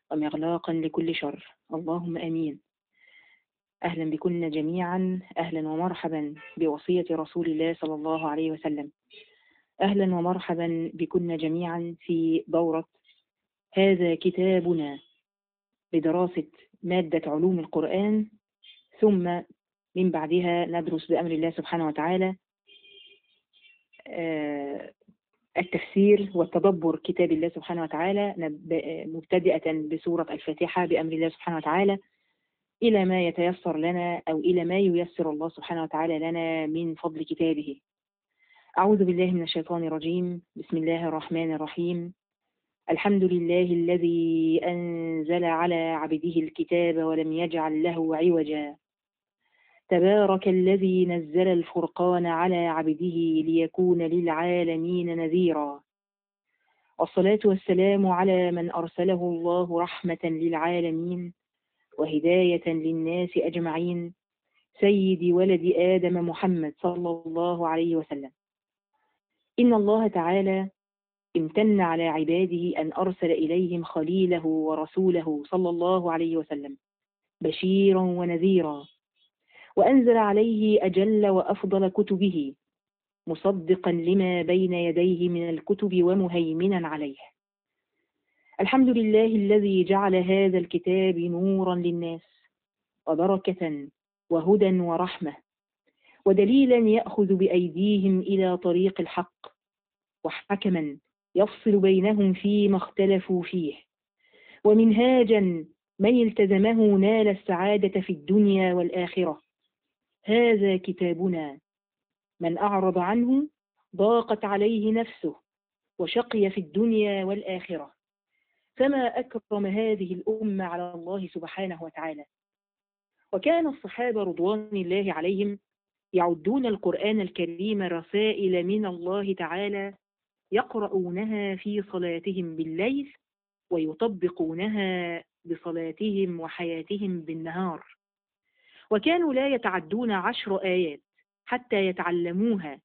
ومغلاقا لكل شر اللهم آمين أهلا بكن جميعا أهلا ومرحبا بوصية رسول الله صلى الله عليه وسلم أهلا ومرحبا بكن جميعا في دورة هذا كتابنا لدراسة مادة علوم القرآن ثم من بعدها ندرس بأمر الله سبحانه وتعالى آه، التفسير والتدبر كتاب الله سبحانه وتعالى نب- مبتدئة بسورة الفاتحة بأمر الله سبحانه وتعالى إلى ما يتيسر لنا أو إلى ما ييسر الله سبحانه وتعالى لنا من فضل كتابه أعوذ بالله من الشيطان الرجيم بسم الله الرحمن الرحيم الحمد لله الذي أنزل على عبده الكتاب ولم يجعل له عوجا تبارك الذي نزل الفرقان على عبده ليكون للعالمين نذيرا والصلاة والسلام على من أرسله الله رحمة للعالمين وهداية للناس أجمعين سيد ولد آدم محمد صلى الله عليه وسلم إن الله تعالى امتن على عباده أن أرسل إليهم خليله ورسوله صلى الله عليه وسلم بشيرا ونذيرا وأنزل عليه أجل وأفضل كتبه مصدقا لما بين يديه من الكتب ومهيمنا عليه الحمد لله الذي جعل هذا الكتاب نورا للناس وبركة وهدى ورحمة ودليلا يأخذ بأيديهم إلى طريق الحق وحكما يفصل بينهم فيما اختلفوا فيه ومنهاجا من التزمه نال السعادة في الدنيا والآخرة هذا كتابنا من أعرض عنه ضاقت عليه نفسه وشقي في الدنيا والآخرة فما أكرم هذه الأمة على الله سبحانه وتعالى وكان الصحابة رضوان الله عليهم يعدون القرآن الكريم رسائل من الله تعالى يقرؤونها في صلاتهم بالليل ويطبقونها بصلاتهم وحياتهم بالنهار وكانوا لا يتعدون عشر آيات حتى يتعلموها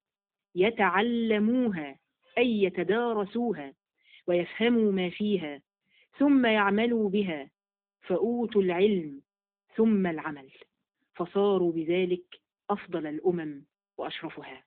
يتعلموها أي يتدارسوها ويفهموا ما فيها ثم يعملوا بها فأوتوا العلم ثم العمل فصاروا بذلك أفضل الأمم وأشرفها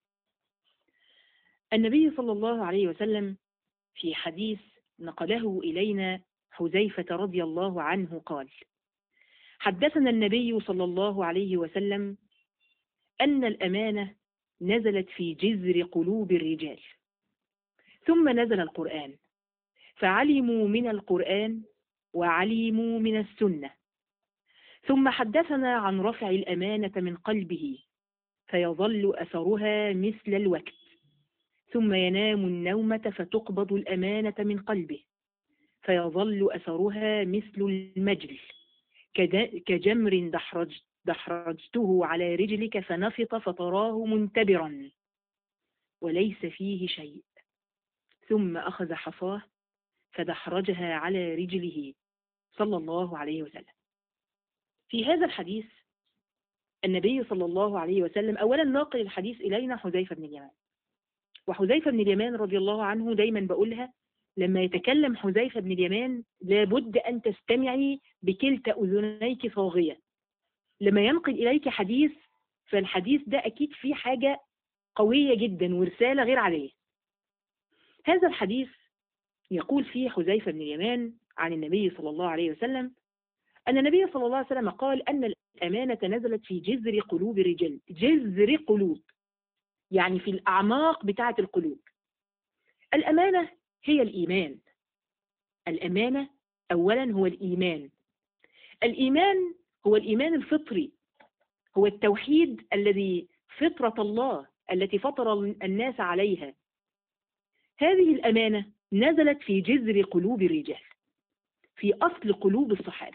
النبي صلى الله عليه وسلم في حديث نقله إلينا حذيفة رضي الله عنه قال حدثنا النبي صلى الله عليه وسلم أن الأمانة نزلت في جذر قلوب الرجال ثم نزل القرآن فعلموا من القرآن وعلموا من السنة ثم حدثنا عن رفع الأمانة من قلبه فيظل أثرها مثل الوقت ثم ينام النومة فتقبض الأمانة من قلبه فيظل أثرها مثل المجل كجمر دحرج دحرجته على رجلك فنفط فتراه منتبرا وليس فيه شيء ثم أخذ حصاه فدحرجها على رجله صلى الله عليه وسلم في هذا الحديث النبي صلى الله عليه وسلم أولا ناقل الحديث إلينا حذيفة بن اليمان وحذيفة بن اليمان رضي الله عنه دايما بقولها لما يتكلم حذيفة بن اليمان لابد أن تستمعي بكلتا أذنيك صاغية لما ينقل إليك حديث فالحديث ده أكيد فيه حاجة قوية جدا ورسالة غير عادية هذا الحديث يقول فيه حذيفة بن اليمان عن النبي صلى الله عليه وسلم أن النبي صلى الله عليه وسلم قال أن الأمانة نزلت في جذر قلوب الرجال جذر قلوب يعني في الأعماق بتاعة القلوب الأمانة هي الإيمان الأمانة أولا هو الإيمان الإيمان هو الإيمان الفطري هو التوحيد الذي فطرة الله التي فطر الناس عليها هذه الأمانة نزلت في جذر قلوب الرجال في أصل قلوب الصحابة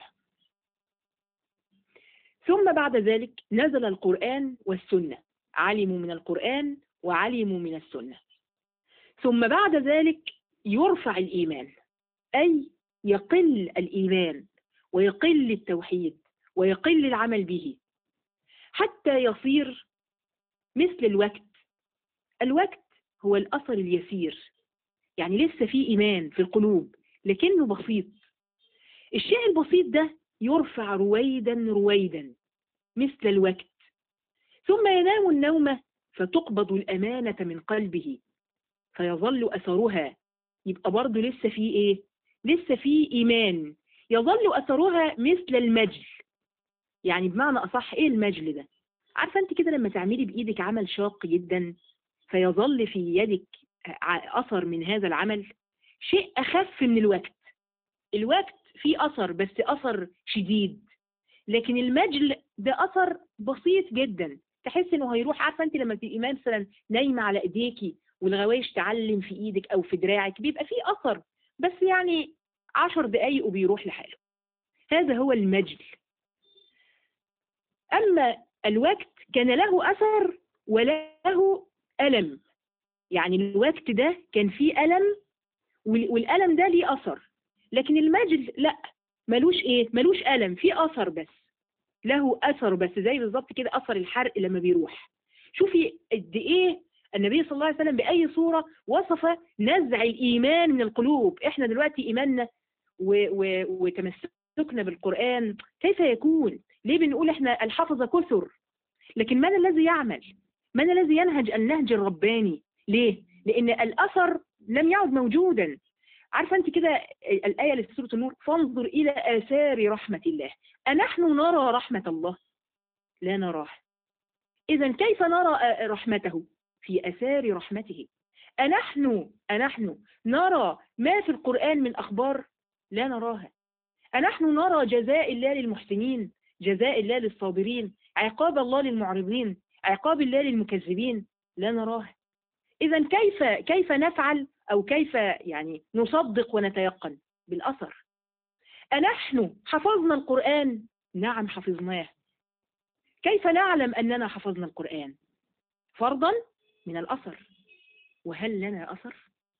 ثم بعد ذلك نزل القرآن والسنة علموا من القرآن وعلموا من السنة ثم بعد ذلك يرفع الإيمان أي يقل الإيمان ويقل التوحيد ويقل العمل به حتى يصير مثل الوقت الوقت هو الأثر اليسير يعني لسه في إيمان في القلوب لكنه بسيط الشيء البسيط ده يرفع رويدا رويدا مثل الوقت ثم ينام النوم فتقبض الأمانة من قلبه فيظل أثرها يبقى برضه لسه في إيه؟ لسه في إيمان يظل أثرها مثل المجل يعني بمعنى أصح إيه المجل ده؟ عارفة أنت كده لما تعملي بإيدك عمل شاق جدا فيظل في يدك أثر من هذا العمل شيء أخف من الوقت الوقت فيه أثر بس أثر شديد لكن المجل ده أثر بسيط جدا تحس انه هيروح عارفه انت لما تبقي مثلا نايمه على ايديكي والغوايش تعلم في ايدك او في دراعك بيبقى فيه اثر بس يعني عشر دقايق وبيروح لحاله هذا هو المجل اما الوقت كان له اثر وله الم يعني الوقت ده كان فيه الم والالم ده ليه اثر لكن المجل لا ملوش ايه ملوش الم فيه اثر بس له اثر بس زي بالظبط كده اثر الحرق لما بيروح شوفي قد ايه النبي صلى الله عليه وسلم باي صوره وصف نزع الايمان من القلوب احنا دلوقتي ايماننا وتمسكنا بالقران كيف يكون ليه بنقول احنا الحفظه كثر لكن من الذي يعمل من الذي ينهج النهج الرباني ليه لان الاثر لم يعد موجودا عارفه انت كده الايه اللي في سوره النور فانظر الى اثار رحمه الله أنحن نرى رحمة الله لا نراه إذا كيف نرى رحمته في أثار رحمته أنحن أنحن نرى ما في القرآن من أخبار لا نراها أنحن نرى جزاء الله للمحسنين جزاء الله للصابرين عقاب الله للمعرضين عقاب الله للمكذبين لا نراها إذا كيف كيف نفعل أو كيف يعني نصدق ونتيقن بالأثر أنحن حفظنا القرآن؟ نعم حفظناه كيف نعلم أننا حفظنا القرآن؟ فرضا من الأثر وهل لنا أثر؟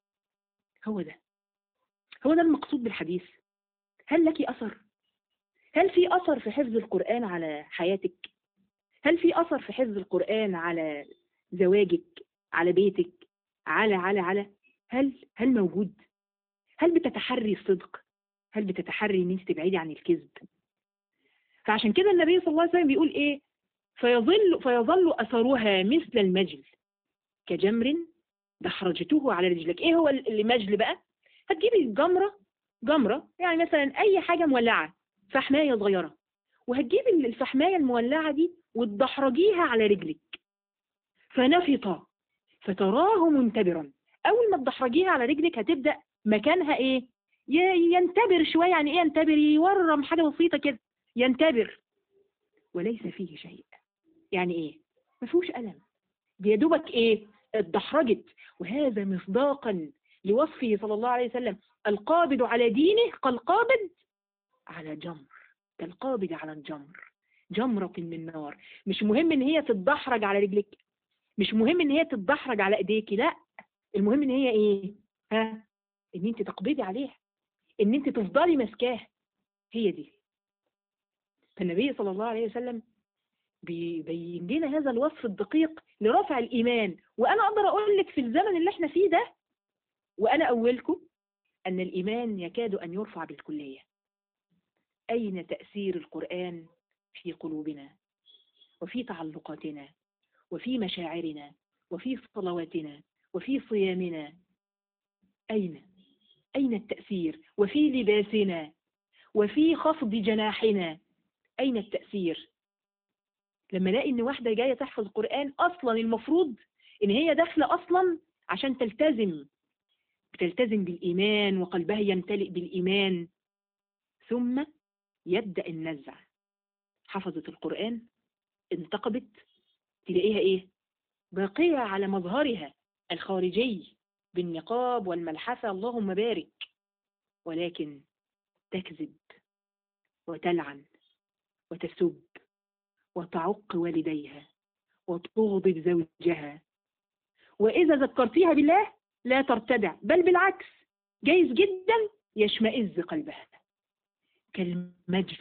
هو ده هو ده المقصود بالحديث هل لك أثر؟ هل في أثر في حفظ القرآن على حياتك؟ هل في أثر في حفظ القرآن على زواجك؟ على بيتك؟ على على على هل هل موجود؟ هل بتتحري الصدق؟ هل بتتحري ان انت تبعدي عن الكذب فعشان كده النبي صلى الله عليه وسلم بيقول ايه فيظل فيظل اثرها مثل المجل كجمر دحرجته على رجلك ايه هو المجل بقى هتجيبي جمرة جمرة يعني مثلا اي حاجة مولعة فحماية صغيرة وهتجيبي الفحماية المولعة دي وتدحرجيها على رجلك فنفط فتراه منتبرا اول ما تدحرجيها على رجلك هتبدأ مكانها ايه ينتبر شوية يعني ايه ينتبر يورم حاجة بسيطة كده ينتبر وليس فيه شيء يعني ايه ما فيهوش ألم دي دوبك ايه اتدحرجت وهذا مصداقا لوصفه صلى الله عليه وسلم القابض على دينه كالقابض على جمر كالقابض على الجمر جمرة من نار مش مهم ان هي تتدحرج على رجلك مش مهم ان هي تتدحرج على ايديكي لا المهم ان هي ايه ها ان انت تقبضي عليها ان انت تفضلي ماسكاه هي دي فالنبي صلى الله عليه وسلم بيبين لنا هذا الوصف الدقيق لرفع الإيمان وأنا أقدر أقول لك في الزمن اللي احنا فيه ده وأنا أولكم أن الإيمان يكاد أن يرفع بالكلية أين تأثير القرآن في قلوبنا وفي تعلقاتنا وفي مشاعرنا وفي صلواتنا وفي صيامنا أين أين التأثير وفي لباسنا وفي خفض جناحنا أين التأثير لما الاقي ان واحدة جاية تحفظ القرآن أصلا المفروض ان هي داخلة أصلا عشان تلتزم بتلتزم بالإيمان وقلبها يمتلئ بالإيمان ثم يبدأ النزع حفظت القرآن انتقبت تلاقيها ايه باقية على مظهرها الخارجي بالنقاب والملحفة اللهم بارك ولكن تكذب وتلعن وتسب وتعق والديها وتغضب زوجها وإذا ذكرتيها بالله لا ترتدع بل بالعكس جايز جدا يشمئز قلبها كالمجل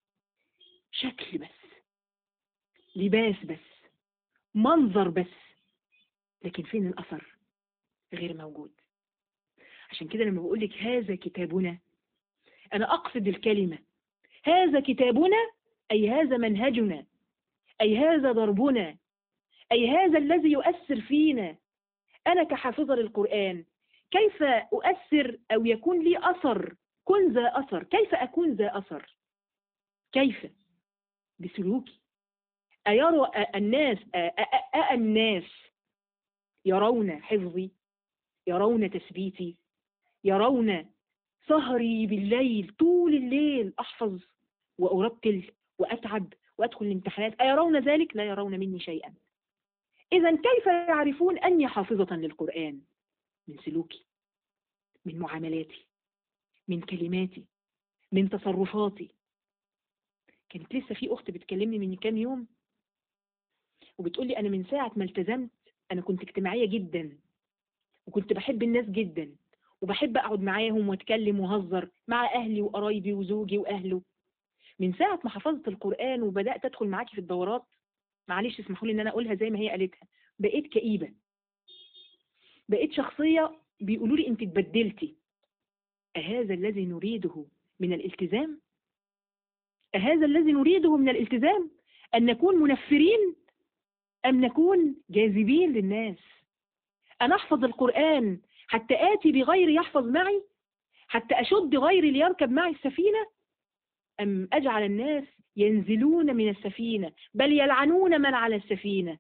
شكل بس لباس بس منظر بس لكن فين الأثر غير موجود عشان كده لما بقول لك هذا كتابنا أنا أقصد الكلمة هذا كتابنا أي هذا منهجنا أي هذا ضربنا أي هذا الذي يؤثر فينا أنا كحافظة للقرآن كيف أؤثر أو يكون لي أثر كن ذا أثر كيف أكون ذا أثر كيف بسلوكي أيرى الناس أ الناس يرون حفظي يرون تثبيتي يرون سهري بالليل طول الليل أحفظ وأرتل وأتعب وأدخل الامتحانات أيرون ذلك لا يرون مني شيئا إذا كيف يعرفون أني حافظة للقرآن من سلوكي من معاملاتي من كلماتي من تصرفاتي كانت لسه في أخت بتكلمني من كام يوم وبتقول لي أنا من ساعة ما التزمت أنا كنت اجتماعية جدا وكنت بحب الناس جدا وبحب أقعد معاهم وأتكلم وأهزر مع أهلي وقرايبي وزوجي وأهله من ساعة ما حفظت القرآن وبدأت أدخل معاكي في الدورات معلش اسمحوا لي إن أنا أقولها زي ما هي قالتها بقيت كئيبة بقيت شخصية بيقولوا لي أنت اتبدلتي أهذا الذي نريده من الالتزام أهذا الذي نريده من الالتزام أن نكون منفرين أم نكون جاذبين للناس أن أحفظ القرآن حتى آتي بغير يحفظ معي حتى أشد غيري ليركب معي السفينة أم أجعل الناس ينزلون من السفينة بل يلعنون من على السفينة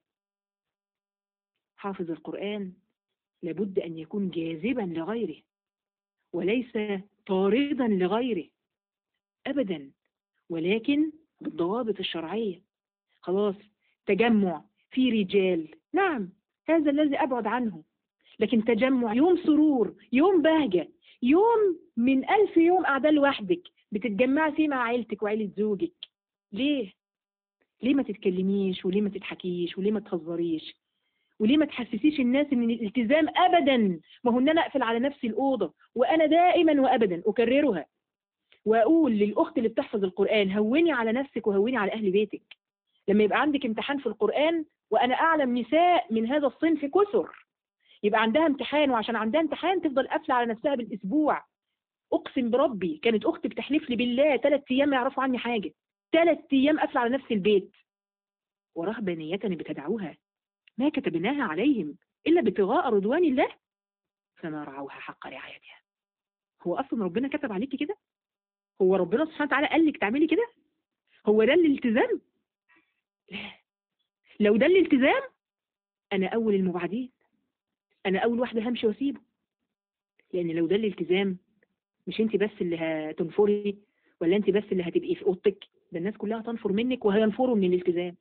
حافظ القرآن لابد أن يكون جاذبا لغيره وليس طاردا لغيره أبدا ولكن بالضوابط الشرعية خلاص تجمع في رجال نعم هذا الذي أبعد عنه لكن تجمع يوم سرور يوم بهجة يوم من ألف يوم قاعدة لوحدك بتتجمعي فيه مع عيلتك وعيلة زوجك ليه؟ ليه ما تتكلميش وليه ما تضحكيش وليه ما تهزريش وليه ما تحسسيش الناس ان الالتزام ابدا ما هو ان انا اقفل على نفسي الاوضه وانا دائما وابدا اكررها واقول للاخت اللي بتحفظ القران هوني على نفسك وهوني على اهل بيتك لما يبقى عندك امتحان في القران وانا اعلم نساء من هذا الصنف كثر يبقى عندها امتحان وعشان عندها امتحان تفضل قافله على نفسها بالاسبوع اقسم بربي كانت اختي بتحلف لي بالله ثلاث ايام ما يعرفوا عني حاجه ثلاث ايام قافله على نفس البيت ورهبانيه بتدعوها ما كتبناها عليهم الا ابتغاء رضوان الله فما رعوها حق رعايتها هو اصلا ربنا كتب عليكي كده هو ربنا سبحانه وتعالى قال لك تعملي كده هو ده الالتزام لا لو ده الالتزام انا اول المبعدين انا اول واحده همشي واسيبه لان لو ده الالتزام مش انت بس اللي هتنفري ولا انت بس اللي هتبقي في اوضتك ده الناس كلها هتنفر منك وهينفروا من الالتزام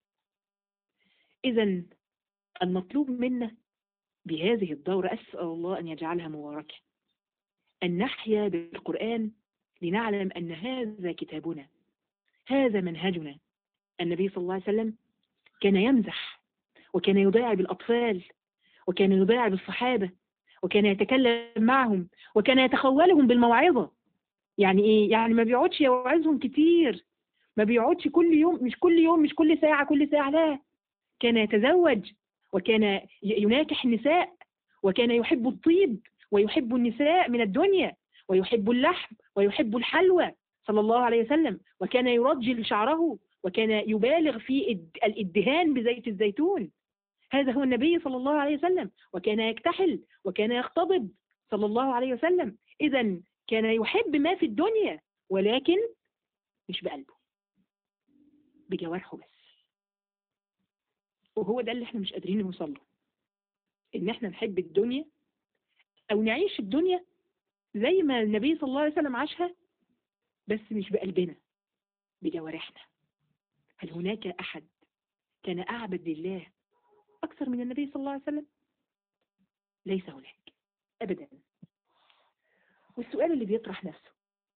اذا المطلوب منا بهذه الدورة أسأل الله أن يجعلها مباركة أن نحيا بالقرآن لنعلم أن هذا كتابنا هذا منهجنا النبي صلى الله عليه وسلم كان يمزح وكان يداعب الأطفال وكان يداعب الصحابة وكان يتكلم معهم وكان يتخولهم بالموعظة يعني إيه؟ يعني ما بيقعدش يوعظهم كتير ما بيقعدش كل يوم مش كل يوم مش كل ساعة كل ساعة لا كان يتزوج وكان يناكح النساء وكان يحب الطيب ويحب النساء من الدنيا ويحب اللحم ويحب الحلوى صلى الله عليه وسلم وكان يرجل شعره وكان يبالغ في الادهان بزيت الزيتون هذا هو النبي صلى الله عليه وسلم وكان يكتحل وكان يختضب صلى الله عليه وسلم إذا كان يحب ما في الدنيا ولكن مش بقلبه بجوارحه بس وهو ده اللي احنا مش قادرين نوصل له ان احنا نحب الدنيا او نعيش الدنيا زي ما النبي صلى الله عليه وسلم عاشها بس مش بقلبنا بجوارحنا هل هناك احد كان اعبد لله اكثر من النبي صلى الله عليه وسلم ليس هناك ابدا والسؤال اللي بيطرح نفسه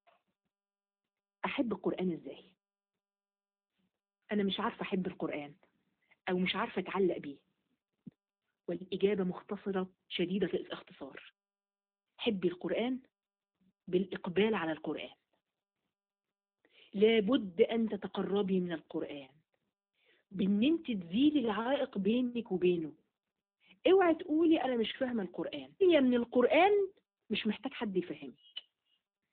احب القران ازاي انا مش عارفه احب القران أو مش عارفة أتعلق بيه والإجابة مختصرة شديدة الاختصار حبي القرآن بالإقبال على القرآن لابد أن تتقربي من القرآن بأن أنت تزيلي العائق بينك وبينه اوعي تقولي أنا مش فاهمة القرآن هي من القرآن مش محتاج حد يفهمك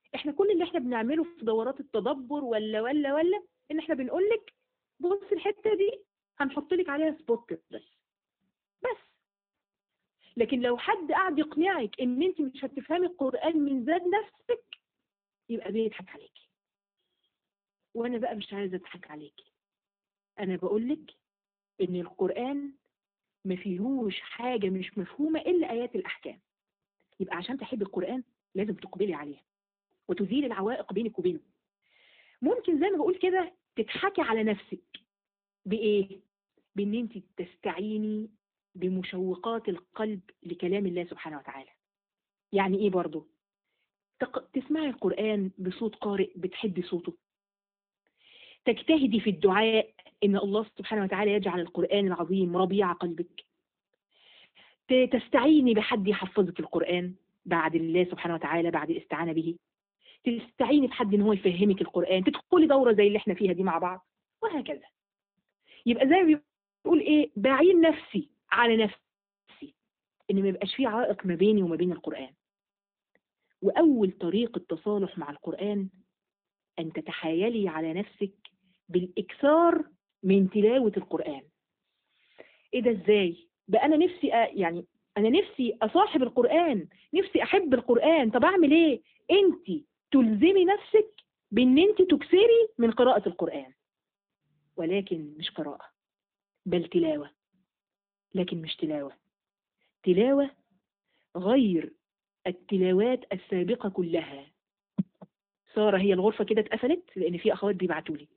احنا كل اللي احنا بنعمله في دورات التدبر ولا ولا ولا ان احنا بنقول لك بص الحته دي هنحط لك عليها سبوت بس بس لكن لو حد قعد يقنعك ان انت مش هتفهمي القران من ذات نفسك يبقى بيضحك عليكي وانا بقى مش عايزه اضحك عليكي انا بقول لك ان القران ما فيهوش حاجه مش مفهومه الا ايات الاحكام يبقى عشان تحبي القران لازم تقبلي عليه وتزيل العوائق بينك وبينه ممكن زي ما بقول كده تضحكي على نفسك بايه بان انت تستعيني بمشوقات القلب لكلام الله سبحانه وتعالى يعني ايه برضو تق... تسمعي القرآن بصوت قارئ بتحبي صوته تجتهدي في الدعاء ان الله سبحانه وتعالى يجعل القرآن العظيم ربيع قلبك ت- تستعيني بحد يحفظك القرآن بعد الله سبحانه وتعالى بعد الاستعانة به تستعيني بحد ان هو يفهمك القرآن تدخلي دورة زي اللي احنا فيها دي مع بعض وهكذا يبقى زي ما بيقول ايه بعين نفسي على نفسي ان ما يبقاش في عائق ما بيني وما بين القرآن واول طريق التصالح مع القرآن ان تتحايلي على نفسك بالاكثار من تلاوة القرآن ايه ده ازاي بقى انا نفسي أ... يعني انا نفسي اصاحب القرآن نفسي احب القرآن طب اعمل ايه انت تلزمي نفسك بان انت تكثري من قراءة القرآن ولكن مش قراءة بل تلاوة لكن مش تلاوة تلاوة غير التلاوات السابقة كلها سارة هي الغرفة كده اتقفلت لأن في أخوات بيبعتوا لي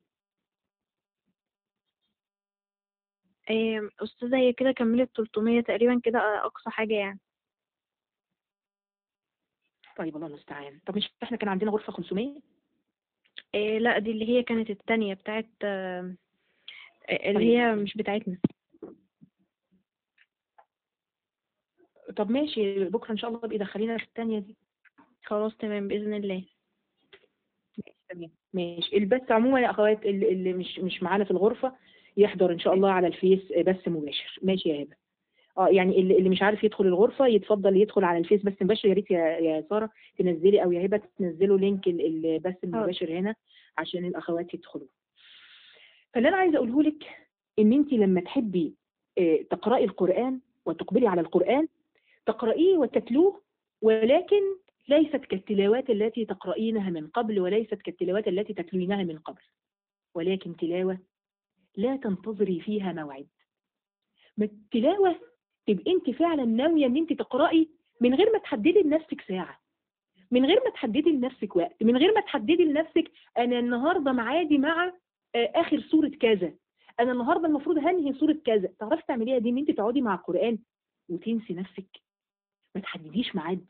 إيه، أستاذة هي كده كملت 300 تقريبا كده أقصى حاجة يعني طيب الله المستعان طب مش احنا كان عندنا غرفة 500 إيه لا دي اللي هي كانت التانية بتاعت آه، اللي طيب. هي مش بتاعتنا طب ماشي بكرة إن شاء الله ابقي دخلينا في الثانية دي خلاص تمام بإذن الله تمام ماشي البث عموما يا أخوات اللي, اللي مش مش معانا في الغرفة يحضر إن شاء الله على الفيس بث مباشر ماشي يا هبة اه يعني اللي, اللي مش عارف يدخل الغرفة يتفضل يدخل على الفيس بث مباشر يا ريت يا يا سارة تنزلي أو يا هبة تنزلوا لينك ال- البث المباشر هنا عشان الأخوات يدخلوا فاللي أنا عايزة أقوله لك إن أنت لما تحبي آه، تقرأي القرآن وتقبلي على القرآن تقرأيه وتتلوه ولكن ليست كالتلاوات التي تقرأينها من قبل وليست كالتلاوات التي تتلوينها من قبل ولكن تلاوة لا تنتظري فيها موعد ما التلاوة تبقى انت فعلا ناوية ان انت تقرأي من غير ما تحددي لنفسك ساعة من غير ما تحددي لنفسك وقت من غير ما تحددي لنفسك انا النهاردة معادي مع آه، اخر سورة كذا انا النهاردة المفروض هنهي سورة كذا تعرفي تعمليها دي ان انت تقعدي مع القرآن وتنسي نفسك ما تحدديش ميعاد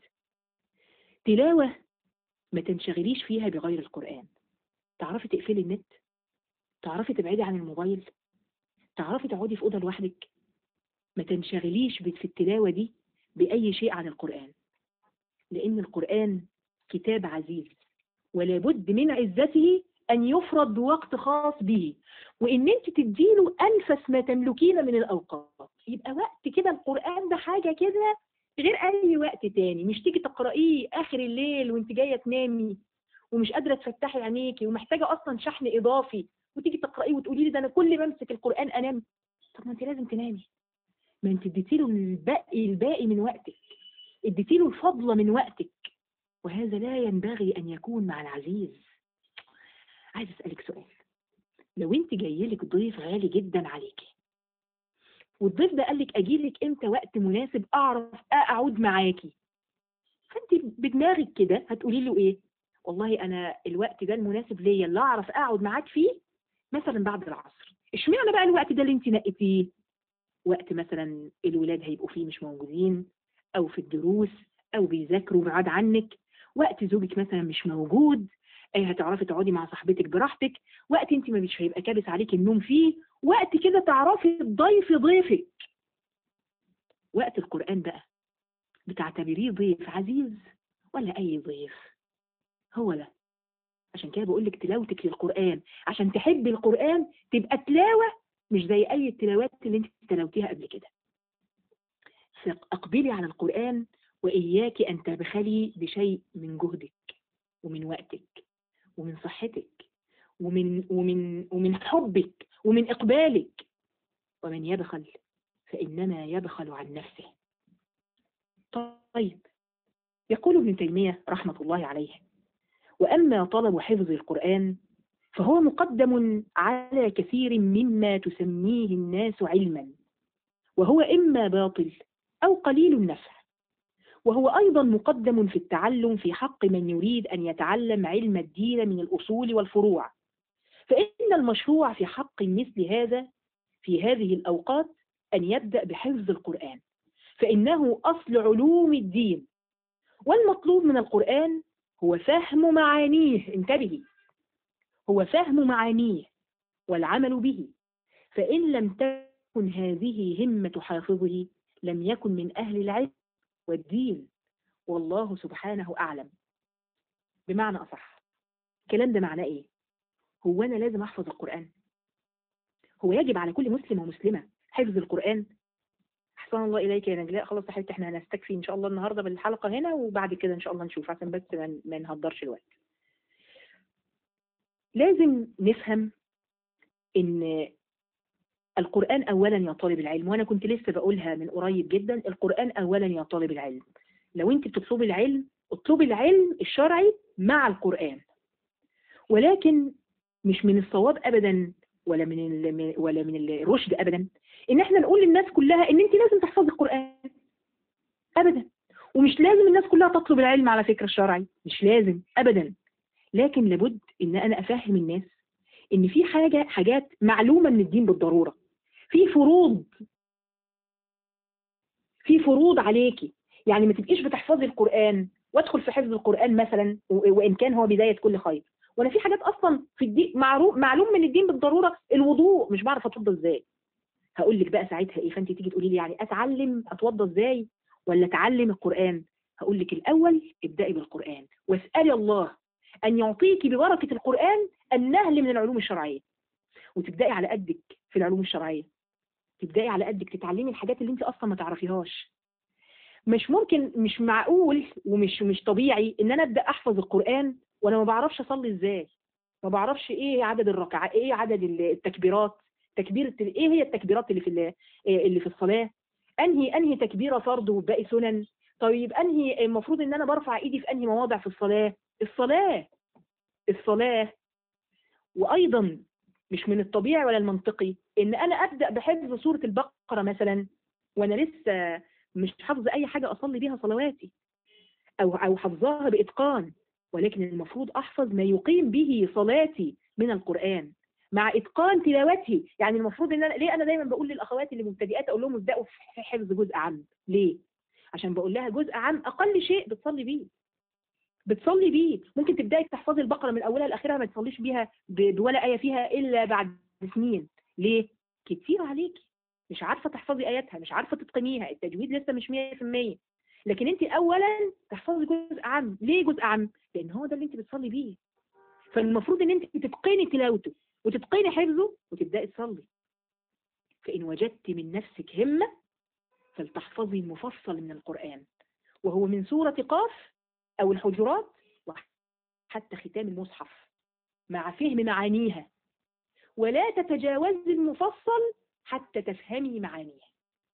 تلاوة ما تنشغليش فيها بغير القرآن تعرفي تقفلي النت تعرفي تبعدي عن الموبايل تعرفي تقعدي في أوضة لوحدك ما تنشغليش بت- في التلاوة دي بأي شيء عن القرآن لأن القرآن كتاب عزيز ولا بد من عزته أن يفرض بوقت خاص به وإن أنت تديله أنفس ما تملكين من الأوقات يبقى وقت كده القرآن ده حاجة كده غير أي وقت تاني مش تيجي تقرأيه آخر الليل وأنت جاية تنامي ومش قادرة تفتحي عينيكي ومحتاجة أصلا شحن إضافي وتيجي تقرأيه وتقولي لي ده أنا كل ما أمسك القرآن أنام طب ما أنت لازم تنامي ما أنت اديتيله الباقي الباقي من وقتك اديتيله الفضل من وقتك وهذا لا ينبغي أن يكون مع العزيز عايز أسألك سؤال لو أنت جايلك ضيف غالي جدا عليكي والضيف ده قال لك اجيلك امتى وقت مناسب اعرف اقعد معاكي فانت بدماغك كده هتقولي له ايه والله انا الوقت ده المناسب ليا اللي اعرف اقعد معاك فيه مثلا بعد العصر اشمعنى بقى الوقت ده اللي انت نقيتيه وقت مثلا الولاد هيبقوا فيه مش موجودين او في الدروس او بيذاكروا بعاد عنك وقت زوجك مثلا مش موجود آه، هتعرفي تقعدي مع صاحبتك براحتك وقت انت ما مش هيبقى كابس عليك النوم فيه وقت كده تعرفي تضيفي ضيفك وقت القرآن بقى بتعتبريه ضيف عزيز ولا أي ضيف هو ده عشان كده بقول لك تلاوتك للقرآن عشان تحبي القرآن تبقى تلاوة مش زي أي التلاوات اللي انت تلاوتيها قبل كده فاقبلي على القرآن وإياك أن تبخلي بشيء من جهدك ومن وقتك ومن صحتك ومن ومن ومن حبك ومن إقبالك ومن يبخل فإنما يبخل عن نفسه طيب يقول ابن تيمية رحمة الله عليه وأما طلب حفظ القرآن فهو مقدم على كثير مما تسميه الناس علما وهو إما باطل أو قليل النفع وهو أيضا مقدم في التعلم في حق من يريد أن يتعلم علم الدين من الأصول والفروع فإن المشروع في حق مثل هذا في هذه الأوقات أن يبدأ بحفظ القرآن فإنه أصل علوم الدين والمطلوب من القرآن هو فهم معانيه انتبهي هو فهم معانيه والعمل به فإن لم تكن هذه همة حافظه لم يكن من أهل العلم والدين والله سبحانه أعلم بمعنى أصح الكلام ده معناه إيه؟ هو أنا لازم أحفظ القرآن هو يجب على كل مسلم ومسلمة حفظ القرآن أحسن الله إليك يا نجلاء خلاص يا حبيبتي احنا هنستكفي إن شاء الله النهاردة بالحلقة هنا وبعد كده إن شاء الله نشوف عشان بس ما ما نهدرش الوقت لازم نفهم إن القرآن أولا يا طالب العلم وأنا كنت لسه بقولها من قريب جدا القرآن أولا يا طالب العلم لو أنت بتطلبي العلم اطلبي العلم الشرعي مع القرآن ولكن مش من الصواب أبدا ولا من ال- ولا من الرشد أبدا إن احنا نقول للناس كلها إن أنت لازم تحفظي القرآن أبدا ومش لازم الناس كلها تطلب العلم على فكرة الشرعي مش لازم أبدا لكن لابد إن أنا أفهم الناس إن في حاجة حاجات معلومة من الدين بالضرورة في فروض في فروض عليكي يعني ما تبقيش بتحفظي القرآن وادخل في حفظ القرآن مثلا و- وإن كان هو بداية كل خير وانا في حاجات اصلا في الدين معروف معلوم من الدين بالضروره الوضوء مش بعرف اتوضى ازاي هقول لك بقى ساعتها ايه فانت تيجي تقولي لي يعني اتعلم اتوضى ازاي ولا اتعلم القران هقول لك الاول ابدأي بالقران واسالي الله ان يعطيك ببركه القران النهل من العلوم الشرعيه وتبدأي على قدك في العلوم الشرعيه تبدأي على قدك تتعلمي الحاجات اللي انت اصلا ما تعرفيهاش مش ممكن مش معقول ومش مش طبيعي ان انا ابدا احفظ القران وانا ما بعرفش اصلي ازاي ما بعرفش ايه عدد الركعات ايه عدد التكبيرات تكبيره ايه هي التكبيرات اللي في ال- اللي في الصلاه انهي انهي تكبيره فرض وباقي سنن طيب انهي المفروض ان انا برفع ايدي في انهي مواضع في الصلاه الصلاه الصلاه وايضا مش من الطبيعي ولا المنطقي ان انا ابدا بحفظ سوره البقره مثلا وانا لسه مش حافظه اي حاجه اصلي بيها صلواتي او او حافظاها باتقان ولكن المفروض احفظ ما يقيم به صلاتي من القران مع اتقان تلاوته يعني المفروض ان انا ليه انا دايما بقول للاخوات اللي مبتدئات اقول لهم ابداوا في حفظ جزء عام ليه عشان بقول لها جزء عام اقل شيء بتصلي بيه بتصلي بيه ممكن تبداي تحفظي البقره من اولها لاخرها ما تصليش بيها ب- بولا ايه فيها الا بعد سنين ليه كتير عليكي مش عارفه تحفظي اياتها مش عارفه تتقنيها التجويد لسه مش 100% لكن انت اولا تحفظي جزء عام ليه جزء عام لان هو ده اللي انت بتصلي بيه فالمفروض ان انت تتقني تلاوته وتتقني حفظه وتبداي تصلي فان وجدت من نفسك همه فلتحفظي المفصل من القران وهو من سوره قاف او الحجرات وحتى ختام المصحف مع فهم معانيها ولا تتجاوزي المفصل حتى تفهمي معانيه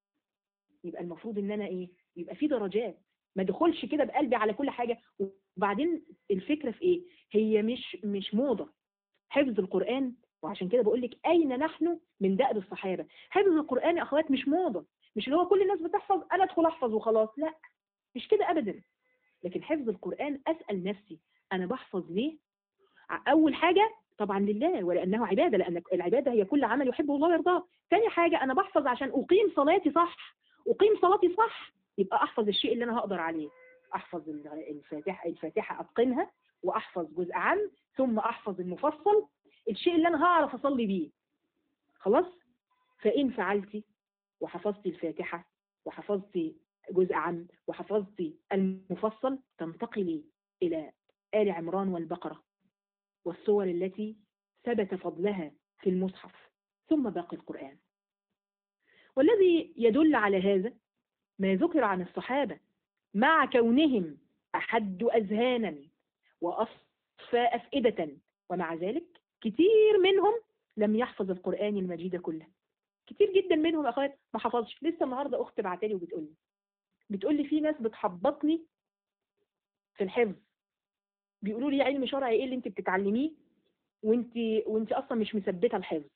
يبقى المفروض ان انا ايه يبقى في درجات ما ادخلش كده بقلبي على كل حاجه وبعدين الفكره في ايه هي مش مش موضه حفظ القران وعشان كده بقول لك اين نحن من دأب الصحابه حفظ القران يا اخوات مش موضه مش اللي هو كل الناس بتحفظ انا ادخل احفظ وخلاص لا مش كده ابدا لكن حفظ القران اسال نفسي انا بحفظ ليه اول حاجه طبعا لله ولانه عباده لان العباده هي كل عمل يحبه الله ويرضاه ثاني حاجه انا بحفظ عشان اقيم صلاتي صح اقيم صلاتي صح يبقى احفظ الشيء اللي انا هقدر عليه احفظ الفاتحه الفاتحه اتقنها واحفظ جزء عام ثم احفظ المفصل الشيء اللي انا هعرف اصلي بيه خلاص فان فعلتي وحفظت الفاتحه وحفظت جزء عام وحفظت المفصل تنتقلي الى ال عمران والبقره والسور التي ثبت فضلها في المصحف ثم باقي القرآن والذي يدل على هذا ما ذكر عن الصحابة مع كونهم أحد أذهانا وأصفى أفئدة ومع ذلك كتير منهم لم يحفظ القرآن المجيد كله كتير جدا منهم يا اخوات ما حفظش لسه النهارده اختي بعتلي وبتقول لي بتقول لي في ناس بتحبطني في الحفظ بيقولوا لي علم شرعي ايه اللي انت بتتعلميه وانت وانت اصلا مش مثبته الحفظ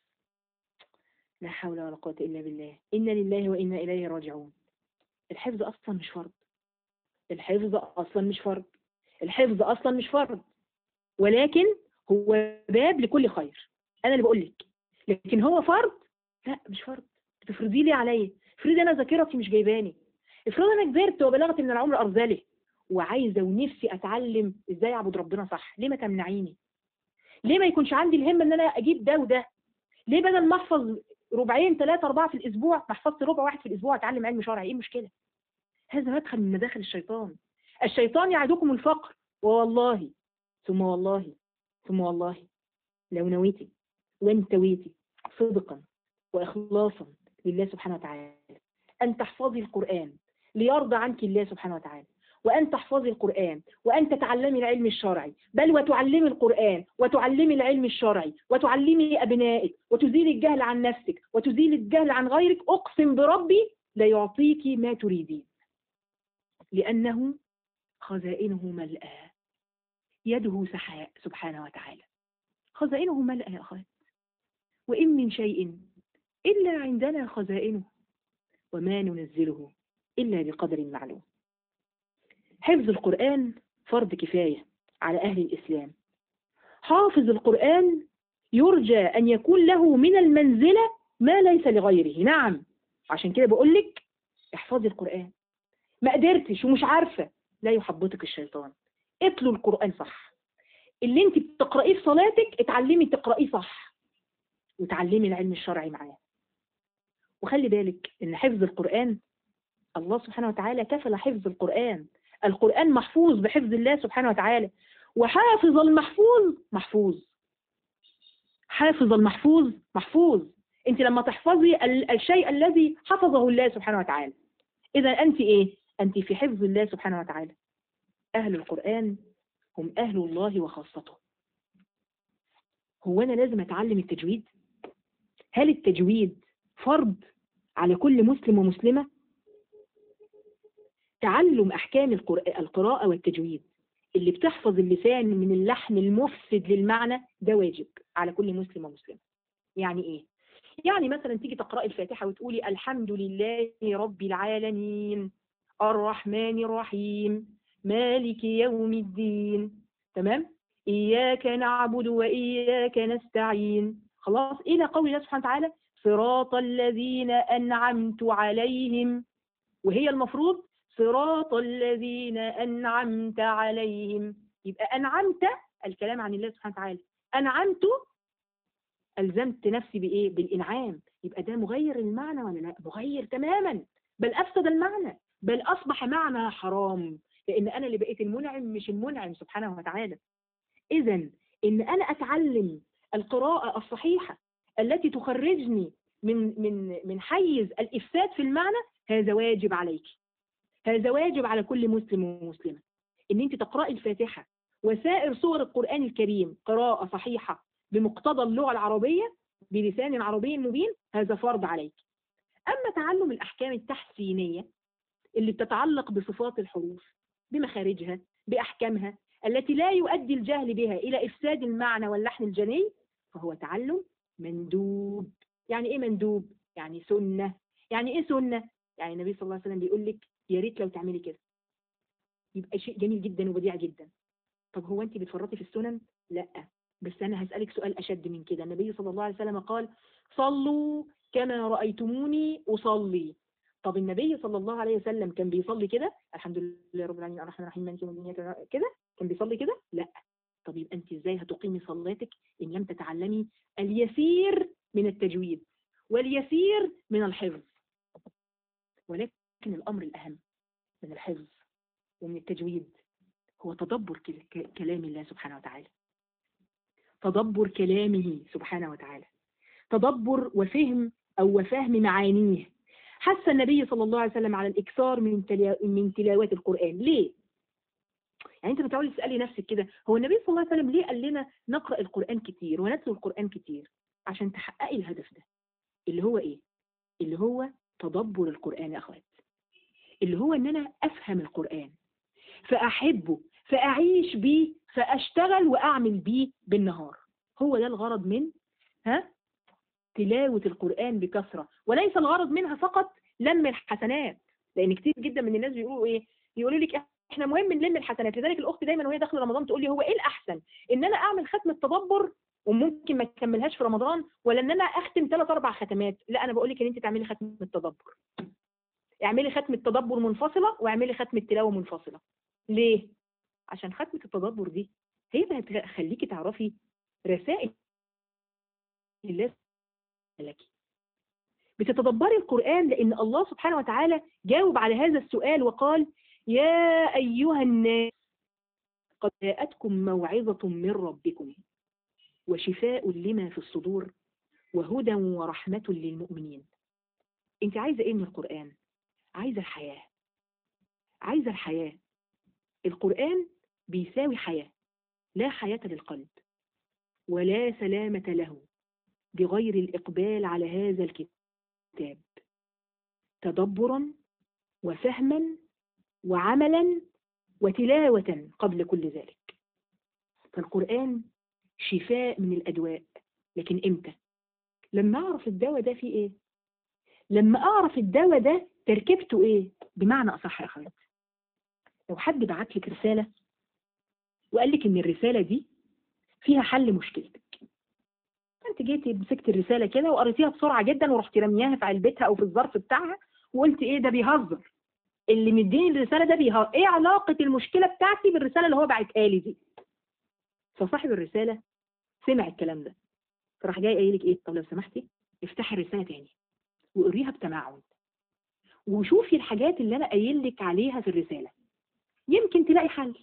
لا حول ولا قوه الا بالله انا لله وانا اليه راجعون الحفظ اصلا مش فرض الحفظ اصلا مش فرض الحفظ اصلا مش فرض ولكن هو باب لكل خير انا اللي بقول لك لكن هو فرض لا مش فرض تفرضي لي عليا افرضي انا ذاكرتي مش جايباني افرضي انا كبرت وبلغت من العمر ارذله وعايزه ونفسي اتعلم ازاي اعبد ربنا صح ليه ما تمنعيني ليه ما يكونش عندي الهمه ان انا اجيب ده وده ليه بدل ما احفظ ربعين ثلاثه اربعه في الاسبوع ما حفظت ربع واحد في الاسبوع اتعلم علم شرعي ايه المشكله هذا مدخل من مداخل الشيطان الشيطان يعدكم الفقر ووالله ثم والله ثم والله لو نويتي وانتويتي صدقا وإخلاصا لله سبحانه وتعالى أن تحفظي القرآن ليرضى عنك الله سبحانه وتعالى وأن تحفظي القرآن وأن تتعلمي العلم الشرعي بل وتعلمي القرآن وتعلمي العلم الشرعي وتعلمي أبنائك وتزيلي الجهل عن نفسك وتزيلي الجهل عن غيرك أقسم بربي ليعطيك ما تريدين لأنه خزائنه ملأى يده سحاء سبحانه وتعالى خزائنه ملأى يا أخوات وإن من شيء إلا عندنا خزائنه وما ننزله إلا بقدر معلوم حفظ القرآن فرض كفاية على أهل الإسلام حافظ القرآن يرجى أن يكون له من المنزلة ما ليس لغيره نعم عشان كده بقول لك احفظي القرآن ما قدرتش ومش عارفة لا يحبطك الشيطان اتلوا القرآن صح اللي انت بتقرأيه في صلاتك اتعلمي تقرأيه صح وتعلمي العلم الشرعي معاه وخلي بالك ان حفظ القرآن الله سبحانه وتعالى كفل حفظ القرآن القرآن محفوظ بحفظ الله سبحانه وتعالى وحافظ المحفوظ محفوظ حافظ المحفوظ محفوظ انت لما تحفظي ال- الشيء الذي حفظه الله سبحانه وتعالى اذا انت ايه انت في حفظ الله سبحانه وتعالى اهل القرآن هم اهل الله وخاصته هو انا لازم اتعلم التجويد هل التجويد فرض على كل مسلم ومسلمة تعلم أحكام القر- القراءة والتجويد اللي بتحفظ اللسان من اللحن المفسد للمعنى ده واجب على كل مسلم ومسلمة يعني إيه؟ يعني مثلا تيجي تقرأي الفاتحة وتقولي الحمد لله رب العالمين الرحمن الرحيم مالك يوم الدين تمام؟ إياك نعبد وإياك نستعين خلاص إلى قول الله سبحانه وتعالى صراط الذين أنعمت عليهم وهي المفروض صراط الذين أنعمت عليهم يبقى أنعمت الكلام عن الله سبحانه وتعالى أنعمت ألزمت نفسي بإيه؟ بالإنعام يبقى ده مغير المعنى ولا لا؟ مغير تماما بل أفسد المعنى بل أصبح معنى حرام لأن أنا اللي بقيت المنعم مش المنعم سبحانه وتعالى إذا إن أنا أتعلم القراءة الصحيحة التي تخرجني من من من حيز الإفساد في المعنى هذا واجب عليك هذا واجب على كل مسلم ومسلمة إن أنت تقرأي الفاتحة وسائر سور القرآن الكريم قراءة صحيحة بمقتضى اللغة العربية بلسان عربي مبين هذا فرض عليك أما تعلم الأحكام التحسينية اللي بتتعلق بصفات الحروف بمخارجها بأحكامها التي لا يؤدي الجهل بها إلى إفساد المعنى واللحن الجني فهو تعلم مندوب يعني إيه مندوب؟ يعني سنة يعني إيه سنة؟ يعني النبي صلى الله عليه وسلم بيقول لك يا ريت لو تعملي كده يبقى شيء جميل جدا وبديع جدا طب هو أنت بتفرطي في السنن؟ لا بس أنا هسألك سؤال أشد من كده النبي صلى الله عليه وسلم قال صلوا كما رأيتموني أصلي طب النبي صلى الله عليه وسلم كان بيصلي كده الحمد لله رب العالمين الرحمن الرحيم مالك يوم الدين كده كان بيصلي كده لا طب يبقى انت ازاي هتقيمي صلاتك ان لم تتعلمي اليسير من التجويد واليسير من الحفظ ولكن الامر الاهم من الحفظ ومن التجويد هو تدبر كل- ك- كلام الله سبحانه وتعالى تدبر كلامه سبحانه وتعالى تدبر وفهم او وفهم معانيه حث النبي صلى الله عليه وسلم على الاكثار من تلا- من تلاوه القران ليه يعني انت بتقعدي تسالي نفسك كده هو النبي صلى الله عليه وسلم ليه قال لنا نقرا القران كتير ونتلو القران كتير عشان تحققي الهدف ده اللي هو ايه اللي هو تدبر القران يا اخوات اللي هو ان انا افهم القران فاحبه فاعيش بيه فاشتغل واعمل بيه بالنهار هو ده الغرض من ها تلاوة القرآن بكثرة وليس الغرض منها فقط لم الحسنات لأن كتير جدا من الناس بيقولوا إيه يقولوا لك احنا مهم نلم الحسنات لذلك الأخت دايما وهي داخل رمضان تقول لي هو إيه الأحسن إن أنا أعمل ختم التدبر وممكن ما تكملهاش في رمضان ولا إن أنا أختم ثلاث أربع ختمات لا أنا بقول لك إن أنت تعملي ختم التدبر اعملي ختم التدبر منفصلة واعملي ختم التلاوة منفصلة ليه؟ عشان ختمة التدبر دي هي اللي هتخليكي تعرفي رسائل الله لك بتتدبري القرآن لأن الله سبحانه وتعالى جاوب على هذا السؤال وقال يا أيها الناس قد جاءتكم موعظة من ربكم وشفاء لما في الصدور وهدى ورحمة للمؤمنين انت عايزة ايه من القرآن عايزة الحياة عايزة الحياة القرآن بيساوي حياة لا حياة للقلب ولا سلامة له بغير الإقبال على هذا الكتاب تدبرا وفهما وعملا وتلاوة قبل كل ذلك فالقرآن شفاء من الأدواء لكن إمتى؟ لما أعرف الدواء ده فيه إيه؟ لما أعرف الدواء ده تركيبته إيه؟ بمعنى أصح يا أخوات لو حد بعت لك رسالة وقال لك إن الرسالة دي فيها حل مشكلتك انت جيتي مسكت الرساله كده وقريتيها بسرعه جدا ورحتي رمياها في علبتها او في الظرف بتاعها وقلت ايه ده بيهزر اللي مديني الرساله ده بيهزر ايه علاقه المشكله بتاعتي بالرساله اللي هو بعتها لي دي فصاحب الرساله سمع الكلام ده فراح جاي قايل لك ايه طب لو سمحتي افتحي الرساله تاني وقريها بتمعن وشوفي الحاجات اللي انا قايل لك عليها في الرساله يمكن تلاقي حل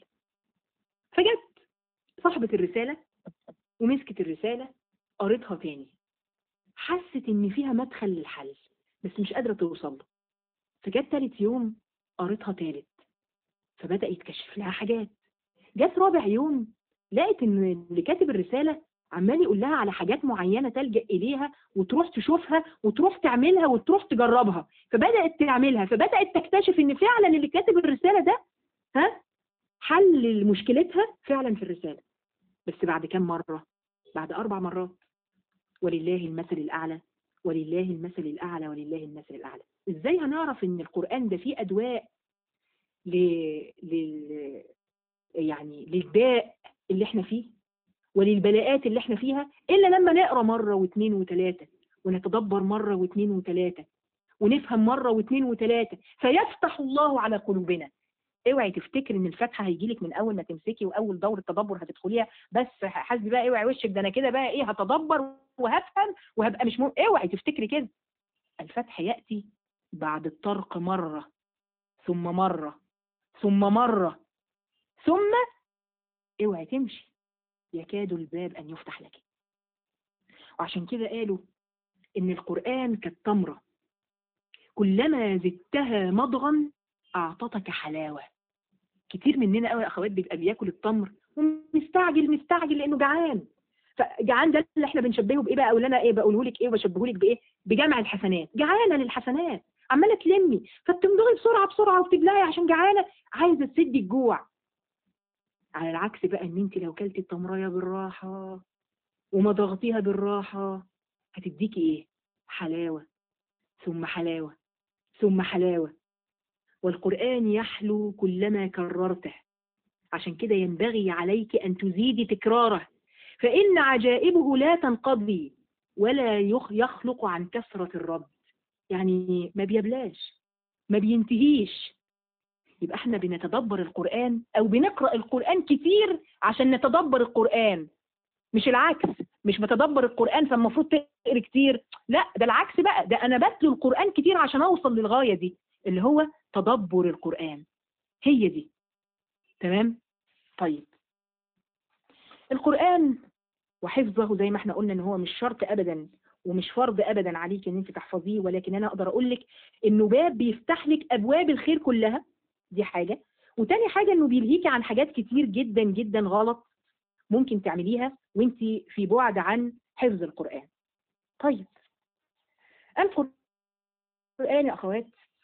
فجت صاحبه الرساله ومسكت الرساله قريتها تاني حست ان فيها مدخل للحل بس مش قادره توصل له فجت تالت يوم قريتها تالت فبدا يتكشف لها حاجات جت رابع يوم لقت ان اللي كاتب الرساله عمال يقول لها على حاجات معينه تلجا اليها وتروح تشوفها وتروح تعملها وتروح تجربها فبدات تعملها فبدات تكتشف ان فعلا اللي كاتب الرساله ده ها حل مشكلتها فعلا في الرساله بس بعد كام مره بعد اربع مرات ولله المثل الأعلى ولله المثل الأعلى ولله المثل الأعلى إزاي هنعرف إن القرآن ده فيه أدواء ل... لل... يعني للداء اللي احنا فيه وللبلاءات اللي احنا فيها إلا لما نقرأ مرة واثنين وثلاثة ونتدبر مرة واثنين وثلاثة ونفهم مرة واثنين وثلاثة فيفتح الله على قلوبنا اوعي تفتكر ان الفتحه هيجيلك من اول ما تمسكي واول دوره تدبر هتدخليها بس حاسبي بقى اوعي وشك ده انا كده بقى ايه هتدبر وهفهم وهبقى مش مهم اوعي تفتكري كده الفتح ياتي بعد الطرق مره ثم مره ثم مره ثم اوعي تمشي يكاد الباب ان يفتح لك وعشان كده قالوا ان القران كالتمره كلما زدتها مضغا اعطتك حلاوه كتير مننا قوي يا اخوات بيبقى بياكل التمر ومستعجل مستعجل لانه جعان فجعان ده اللي احنا بنشبهه بايه بقى او اللي انا ايه بقوله لك ايه وبشبهه لك بايه بجمع الحسنات جعانه للحسنات عماله تلمي فبتمضغي بسرعه بسرعه وبتبلعي عشان جعانه عايزه تسدي الجوع على العكس بقى ان انت لو كلتي التمريه بالراحه ومضغتيها بالراحه هتديكي ايه حلاوه ثم حلاوه ثم حلاوه والقرآن يحلو كلما كررته عشان كده ينبغي عليك أن تزيدي تكراره فإن عجائبه لا تنقضي ولا يخلق عن كثرة الرد يعني ما بيبلاش ما بينتهيش يبقى احنا بنتدبر القرآن أو بنقرأ القرآن كتير عشان نتدبر القرآن مش العكس مش بتدبر القرآن فالمفروض تقري كتير لا ده العكس بقى ده أنا بتلو القرآن كتير عشان أوصل للغاية دي اللي هو تدبر القرآن هي دي تمام طيب القرآن وحفظه زي ما احنا قلنا ان هو مش شرط ابدا ومش فرض ابدا عليك ان انت تحفظيه ولكن انا اقدر اقول لك انه باب بيفتح لك ابواب الخير كلها دي حاجه وتاني حاجة انه بيلهيكي عن حاجات كتير جدا جدا غلط ممكن تعمليها وانت في بعد عن حفظ القرآن طيب القرآن يا أخوات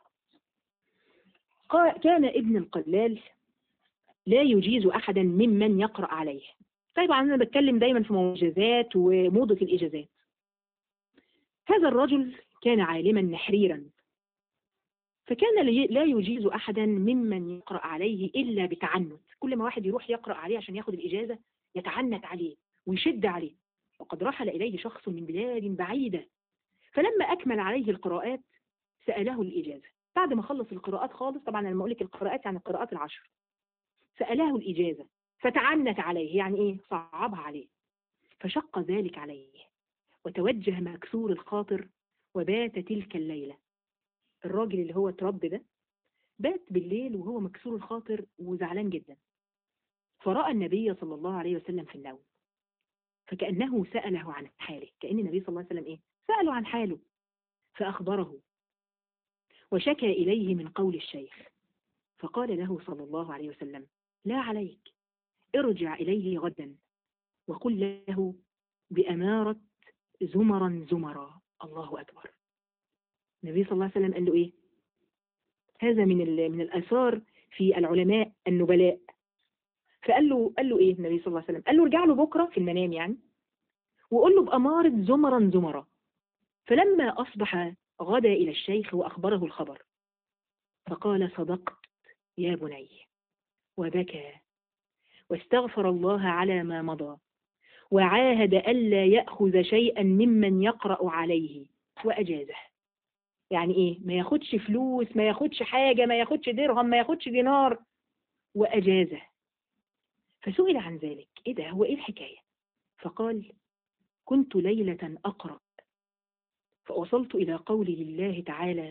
قا- كان ابن القلال لا يجيز أحدا ممن يقرأ عليه طبعا أنا بتكلم دايما في موجزات وموضة الإجازات هذا الرجل كان عالما نحريرا فكان لي- لا يجيز أحدا ممن يقرأ عليه إلا بتعنت كل ما واحد يروح يقرأ عليه عشان ياخد الإجازة يتعنت عليه ويشد عليه وقد رحل إليه شخص من بلاد بعيدة فلما أكمل عليه القراءات سأله الإجازة بعد ما خلص القراءات خالص طبعا أنا لما أقول لك القراءات يعني القراءات العشر سأله الإجازة فتعنت عليه يعني إيه صعبها عليه فشق ذلك عليه وتوجه مكسور الخاطر وبات تلك الليلة الراجل اللي هو ترب ده بات بالليل وهو مكسور الخاطر وزعلان جدا فرأى النبي صلى الله عليه وسلم في النوم فكأنه سأله عن حاله كأن النبي صلى الله عليه وسلم إيه سأله عن حاله فأخبره وشكى إليه من قول الشيخ فقال له صلى الله عليه وسلم لا عليك ارجع إليه غدا وقل له بأمارة زمرا زمرا الله أكبر النبي صلى الله عليه وسلم قال له إيه هذا من ال- من الآثار في العلماء النبلاء فقال له قال له إيه النبي صلى الله عليه وسلم قال له ارجع له بكرة في المنام يعني وقول له بأمارة زمرا زمرا فلما أصبح غدا إلى الشيخ وأخبره الخبر فقال صدقت يا بني وبكى واستغفر الله على ما مضى وعاهد ألا يأخذ شيئا ممن يقرأ عليه وأجازه يعني إيه ما ياخدش فلوس ما ياخدش حاجة ما ياخدش درهم ما ياخدش دينار وأجازه فسئل عن ذلك إيه ده هو إيه الحكاية فقال كنت ليلة أقرأ فوصلت إلى قول الله تعالى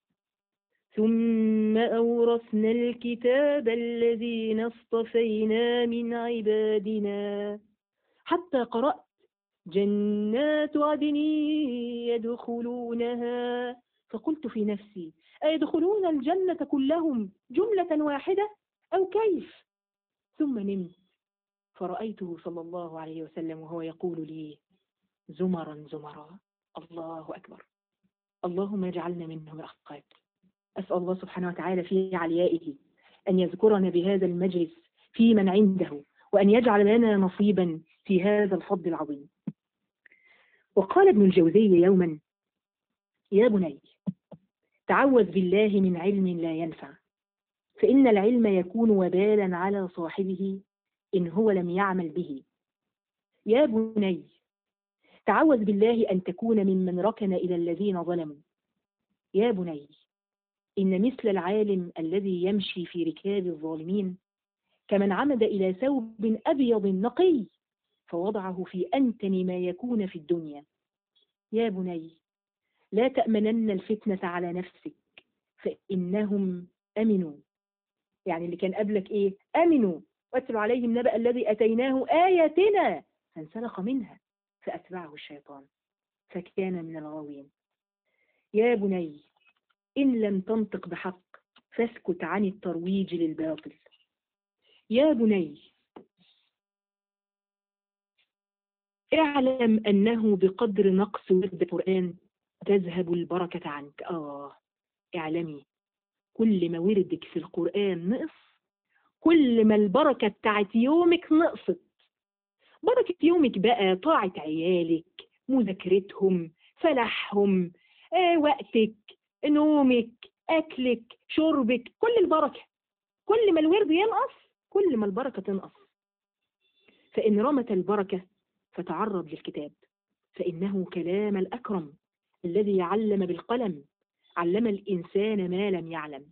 ثم أورثنا الكتاب الذين اصطفينا من عبادنا حتى قرأت جنات عدن يدخلونها فقلت في نفسي أيدخلون الجنة كلهم جملة واحدة أو كيف ثم نمت فرأيته صلى الله عليه وسلم وهو يقول لي زمرا زمرا الله أكبر اللهم اجعلنا منهم يا أخوات أسأل الله سبحانه وتعالى في عليائه أن يذكرنا بهذا المجلس في من عنده وأن يجعل لنا نصيبا في هذا الفضل العظيم وقال ابن الجوزي يوما يا بني تعوذ بالله من علم لا ينفع فإن العلم يكون وبالا على صاحبه إن هو لم يعمل به يا بني تعوذ بالله أن تكون ممن ركن إلى الذين ظلموا يا بني إن مثل العالم الذي يمشي في ركاب الظالمين كمن عمد إلى ثوب أبيض نقي فوضعه في أنتن ما يكون في الدنيا يا بني لا تأمنن الفتنة على نفسك فإنهم أمنوا يعني اللي كان قبلك إيه أمنوا واتلوا عليهم نبأ الذي أتيناه آياتنا فانسلخ منها فأتبعه الشيطان فكان من الغاوين يا بني إن لم تنطق بحق فاسكت عن الترويج للباطل يا بني اعلم أنه بقدر نقص ورد القرآن تذهب البركة عنك آه اعلمي كل ما وردك في القرآن نقص كل ما البركة بتاعت يومك نقصت بركة يومك بقى طاعة عيالك مذاكرتهم فلاحهم آه وقتك نومك أكلك شربك كل البركة كل ما الورد ينقص كل ما البركة تنقص فإن رمت البركة فتعرض للكتاب فإنه كلام الأكرم الذي علم بالقلم علم الإنسان ما لم يعلم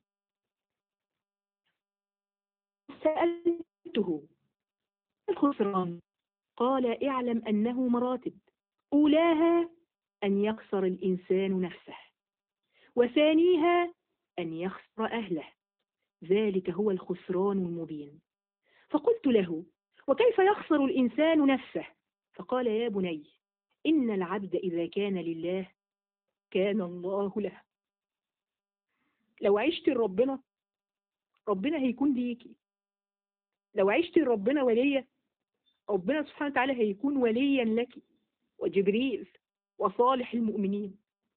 سألته الخسران قال اعلم أنه مراتب أولاها أن يخسر الإنسان نفسه وثانيها أن يخسر أهله ذلك هو الخسران المبين فقلت له وكيف يخسر الإنسان نفسه فقال يا بني إن العبد إذا كان لله كان الله له لو عشت لربنا ربنا هيكون ليكي لو عشتي ربنا ولية ربنا سبحانه وتعالى هيكون وليا لك وجبريل وصالح المؤمنين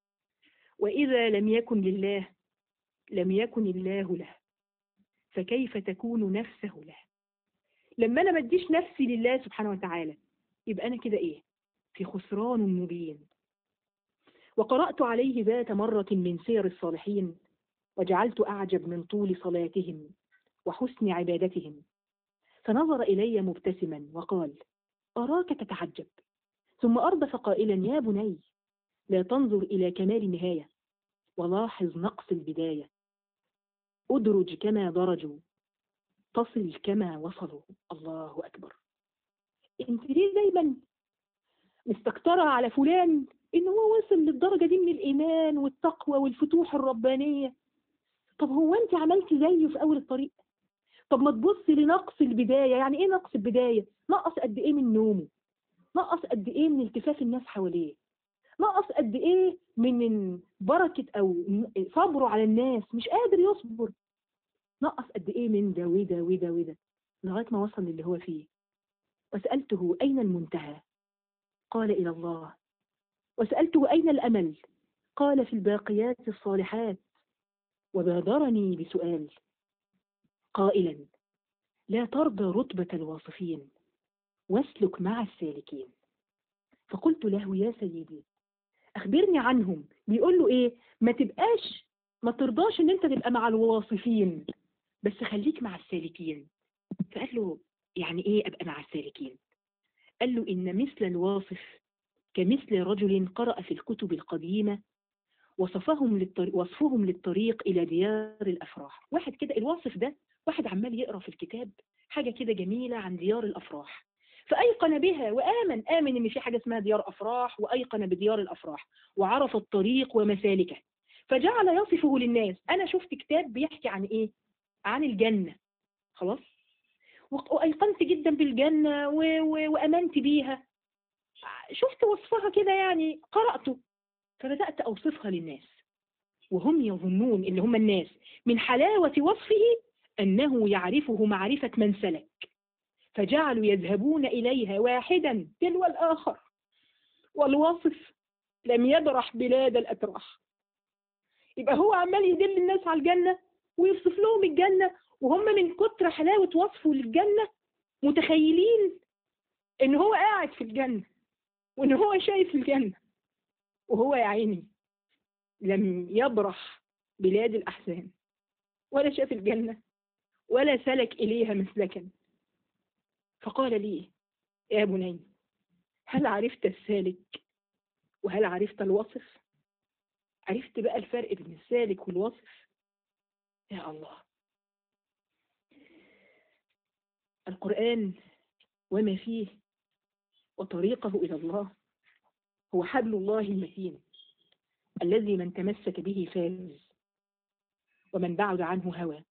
وإذا لم يكن لله لم يكن الله له فكيف تكون نفسه له لما أنا ما اديش نفسي لله سبحانه وتعالى يبقى أنا كده إيه في خسران مبين وقرأت عليه ذات مرة من سير الصالحين وجعلت أعجب من طول صلاتهم وحسن عبادتهم فنظر إلي مبتسما وقال أراك تتعجب ثم أردف قائلا يا بني لا تنظر إلى كمال النهاية ولاحظ نقص البداية أدرج كما درجوا تصل كما وصلوا الله أكبر انت ليه دايما مستكترة على فلان ان هو وصل للدرجة دي من الإيمان والتقوى والفتوح الربانية طب هو انت عملتي زيه في أول الطريق طب ما تبصي لنقص البداية يعني ايه نقص البداية نقص قد ايه من نومه نقص قد ايه من التفاف الناس حواليه نقص قد ايه من بركة او صبره على الناس مش قادر يصبر نقص قد ايه من ده وده وده وده لغاية ما وصل للي هو فيه وسألته أين المنتهى قال إلى الله وسألته أين الأمل قال في الباقيات الصالحات وبادرني بسؤال قائلا لا ترضى رتبة الواصفين واسلك مع السالكين فقلت له يا سيدي أخبرني عنهم بيقول له إيه ما تبقاش ما ترضاش إن أنت تبقى مع الواصفين بس خليك مع السالكين فقال له يعني إيه أبقى مع السالكين قال له إن مثل الواصف كمثل رجل قرأ في الكتب القديمة وصفهم للطريق وصفهم للطريق إلى ديار الأفراح واحد كده الواصف ده واحد عمال يقرأ في الكتاب حاجة كده جميلة عن ديار الأفراح فأيقن بها وآمن آمن إن في حاجة اسمها ديار أفراح وأيقن بديار الأفراح وعرف الطريق ومسالكه فجعل يصفه للناس أنا شفت كتاب بيحكي عن إيه عن الجنة خلاص وأيقنت جدا بالجنة و... و... وأمنت بيها شفت وصفها كده يعني قرأته فبدأت أوصفها للناس وهم يظنون اللي هم الناس من حلاوة وصفه أنه يعرفه معرفة من سلك فجعلوا يذهبون إليها واحدا تلو الآخر والواصف لم يبرح بلاد الأتراح يبقى هو عمال يدل الناس على الجنة ويوصف لهم الجنة وهم من كتر حلاوة وصفه للجنة متخيلين ان هو قاعد في الجنة وان هو شايف الجنة وهو يا عيني لم يبرح بلاد الأحزان ولا شاف الجنة ولا سلك إليها مسلكا فقال لي يا بني هل عرفت السالك وهل عرفت الوصف عرفت بقى الفرق بين السالك والوصف يا الله القرآن وما فيه وطريقه إلى الله هو حبل الله المتين الذي من تمسك به فاز ومن بعد عنه هوى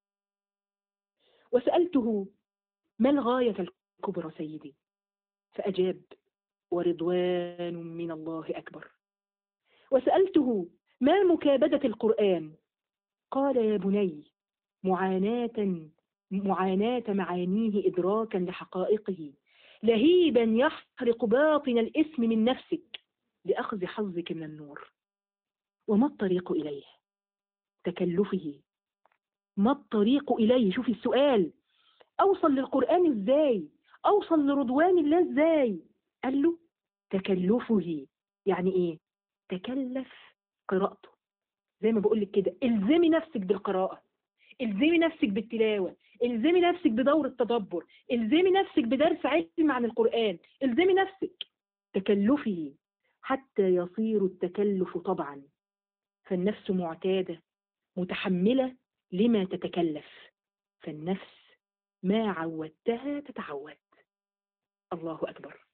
وسألته ما الغاية الكبرى سيدي فأجاب ورضوان من الله أكبر وسألته ما مكابدة القرآن قال يا بني معاناة معاناة معانيه إدراكا لحقائقه لهيبا يحرق باطن الاسم من نفسك لأخذ حظك من النور وما الطريق إليه تكلفه ما الطريق إليه شوفي السؤال أوصل للقرآن إزاي أوصل لرضوان الله إزاي قال له تكلفه يعني إيه تكلف قراءته زي ما بقول لك كده الزمي نفسك بالقراءة الزمي نفسك بالتلاوة الزمي نفسك بدور التدبر الزمي نفسك بدرس علم عن القرآن الزمي نفسك تكلفه حتى يصير التكلف طبعا فالنفس معتادة متحملة لما تتكلف فالنفس ما عودتها تتعود الله أكبر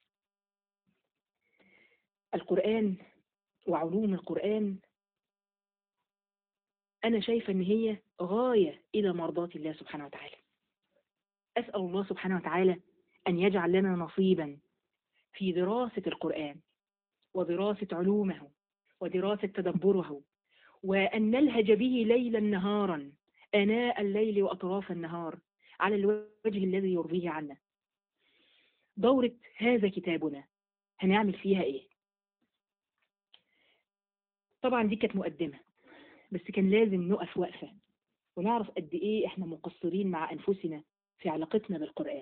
القرآن وعلوم القرآن أنا شايفة أن هي غاية إلى مرضاة الله سبحانه وتعالى أسأل الله سبحانه وتعالى أن يجعل لنا نصيبا في دراسة القرآن ودراسة علومه ودراسة تدبره وأن نلهج به ليلا نهارا آناء الليل وأطراف النهار على الوجه الذي يرضيه عنا دورة هذا كتابنا هنعمل فيها ايه طبعا دي كانت مقدمة بس كان لازم نقف وقفة ونعرف قد ايه احنا مقصرين مع انفسنا في علاقتنا بالقرآن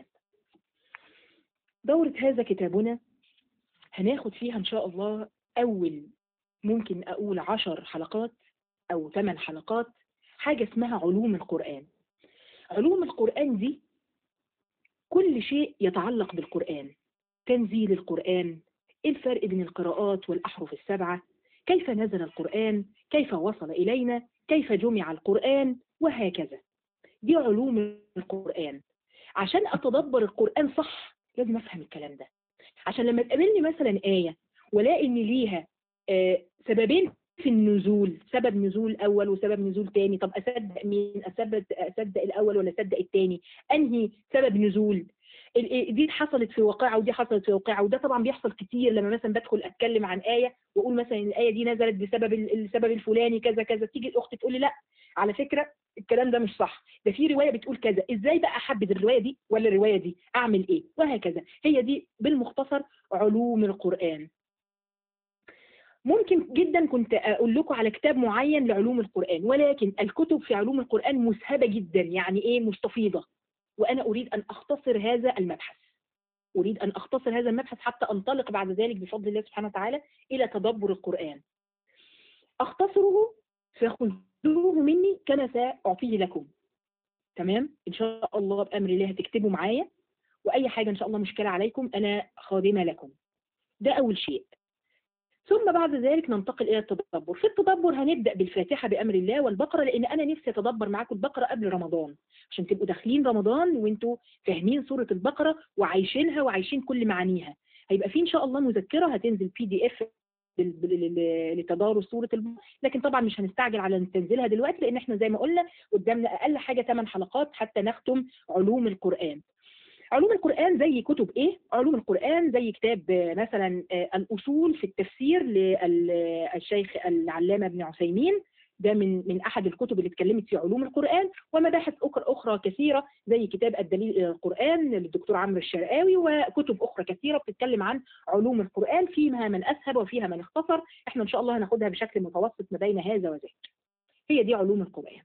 دورة هذا كتابنا هناخد فيها ان شاء الله اول ممكن اقول عشر حلقات او ثمان حلقات حاجة اسمها علوم القرآن علوم القرآن دي كل شيء يتعلق بالقرآن تنزيل القرآن إيه الفرق بين القراءات والأحرف السبعة كيف نزل القرآن كيف وصل إلينا كيف جمع القرآن وهكذا دي علوم القرآن عشان أتدبر القرآن صح لازم أفهم الكلام ده عشان لما تقابلني مثلا آية ولاقي إن ليها آه سببين في النزول سبب نزول اول وسبب نزول تاني طب اصدق مين اصدق اصدق الاول ولا اصدق التاني انهي سبب نزول دي حصلت في واقعه ودي حصلت في واقعه وده طبعا بيحصل كتير لما مثلا بدخل اتكلم عن ايه واقول مثلا الايه دي نزلت بسبب السبب الفلاني كذا كذا تيجي الاخت تقول لي لا على فكره الكلام ده مش صح ده في روايه بتقول كذا ازاي بقى احدد الروايه دي ولا الروايه دي اعمل ايه وهكذا هي دي بالمختصر علوم القران ممكن جدا كنت اقول لكم على كتاب معين لعلوم القرآن ولكن الكتب في علوم القرآن مسهبة جدا يعني ايه مستفيضة وانا اريد ان اختصر هذا المبحث اريد ان اختصر هذا المبحث حتى انطلق بعد ذلك بفضل الله سبحانه وتعالى الى تدبر القرآن اختصره فخذوه مني كما ساعطيه لكم تمام ان شاء الله بامر الله هتكتبوا معايا واي حاجه ان شاء الله مشكله عليكم انا خادمه لكم ده اول شيء ثم بعد ذلك ننتقل إلى التدبر في التدبر هنبدأ بالفاتحة بأمر الله والبقرة لأن أنا نفسي أتدبر معاكم البقرة قبل رمضان عشان تبقوا داخلين رمضان وانتوا فاهمين سورة البقرة وعايشينها وعايشين كل معانيها هيبقى في إن شاء الله مذكرة هتنزل بي دي اف لتدارس سورة البقرة لكن طبعا مش هنستعجل على تنزيلها دلوقتي لأن احنا زي ما قلنا قدامنا أقل حاجة 8 حلقات حتى نختم علوم القرآن علوم القرآن زي كتب ايه؟ علوم القرآن زي كتاب مثلا الأصول في التفسير للشيخ العلامة ابن عثيمين ده من من احد الكتب اللي اتكلمت في علوم القرآن ومباحث اخرى اخرى كثيرة زي كتاب الدليل الى القرآن للدكتور عمرو الشرقاوي وكتب اخرى كثيرة بتتكلم عن علوم القرآن فيها من اسهب وفيها من اختصر احنا ان شاء الله هناخدها بشكل متوسط ما بين هذا وذاك هي دي علوم القرآن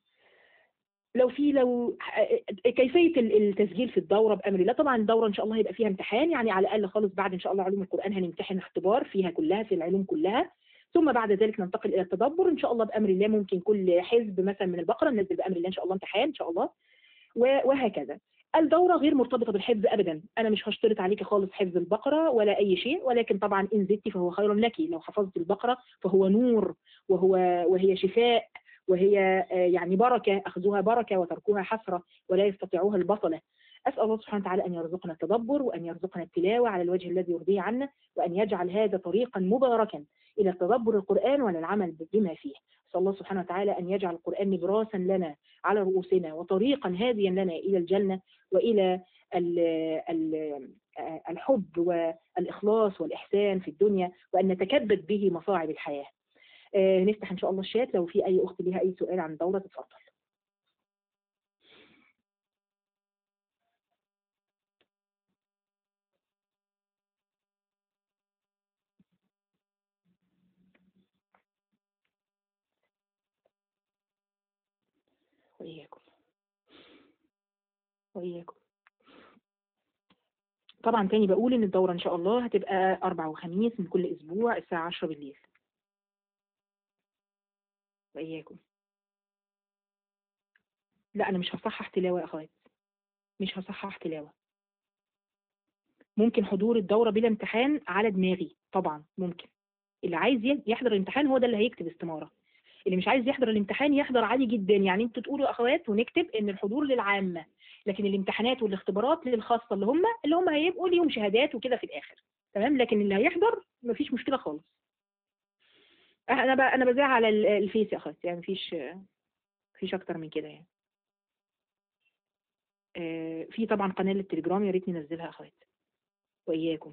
لو في لو كيفيه التسجيل في الدوره بامر الله طبعا الدوره ان شاء الله هيبقى فيها امتحان يعني على الاقل خالص بعد ان شاء الله علوم القران هنمتحن اختبار فيها كلها في العلوم كلها ثم بعد ذلك ننتقل الى التدبر ان شاء الله بامر الله ممكن كل حزب مثلا من البقره ننزل بامر الله ان شاء الله امتحان ان شاء الله وهكذا الدورة غير مرتبطة بالحفظ أبدا أنا مش هشترط عليك خالص حفظ البقرة ولا أي شيء ولكن طبعا إن زدت فهو خير لك لو حفظت البقرة فهو نور وهو وهي شفاء وهي يعني بركة أخذوها بركة وتركوها حسرة ولا يستطيعوها البطلة أسأل الله سبحانه وتعالى أن يرزقنا التدبر وأن يرزقنا التلاوة على الوجه الذي يرضيه عنا وأن يجعل هذا طريقا مباركا إلى تدبر القرآن وللعمل بما فيه أسأل الله سبحانه وتعالى أن يجعل القرآن نبراسا لنا على رؤوسنا وطريقا هاديا لنا إلى الجنة وإلى ال ال الحب والإخلاص والإحسان في الدنيا وأن نتكبد به مصاعب الحياة آه نفتح ان شاء الله الشات لو في اي اخت ليها اي سؤال عن الدوره تتفضل وإياكم وإياكم طبعا تاني بقول ان الدورة ان شاء الله هتبقى اربع وخميس من كل اسبوع الساعة 10 بالليل وإياكم لا أنا مش هصحح تلاوة يا أخوات مش هصحح تلاوة ممكن حضور الدورة بلا امتحان على دماغي طبعا ممكن اللي عايز يحضر الامتحان هو ده اللي هيكتب استمارة اللي مش عايز يحضر الامتحان يحضر عادي جدا يعني انتوا تقولوا يا اخوات ونكتب ان الحضور للعامة لكن الامتحانات والاختبارات للخاصة اللي هم اللي هم هيبقوا ليهم شهادات وكده في الاخر تمام لكن اللي هيحضر مفيش مشكلة خالص انا ب... انا بذاع على الفيس يا اخوات يعني مفيش مفيش اكتر من كده يعني في طبعا قناه للتليجرام يا ريت ننزلها يا اخوات واياكم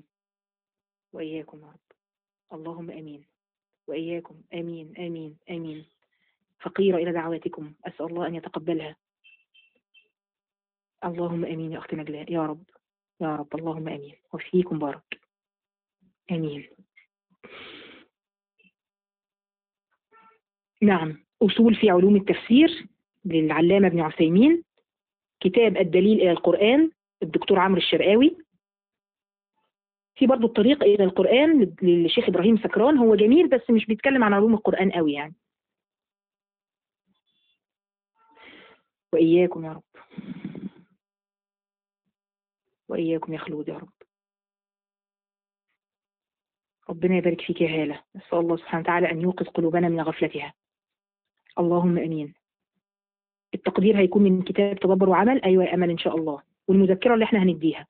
واياكم يا رب اللهم امين واياكم امين امين امين فقيرة إلى دعواتكم أسأل الله أن يتقبلها اللهم آمين يا أخت نجلاء يا رب يا رب اللهم آمين وفيكم بارك آمين نعم أصول في علوم التفسير للعلامة ابن عثيمين كتاب الدليل إلى القرآن الدكتور عمرو الشرقاوي في برضو الطريق إلى القرآن للشيخ إبراهيم سكران هو جميل بس مش بيتكلم عن علوم القرآن قوي يعني وإياكم يا رب وإياكم يا خلود يا رب ربنا يبارك فيك يا هالة نسأل الله سبحانه وتعالى أن يوقظ قلوبنا من غفلتها اللهم أمين التقدير هيكون من كتاب تدبر وعمل أيوة يا أمل إن شاء الله والمذكرة اللي احنا هنديها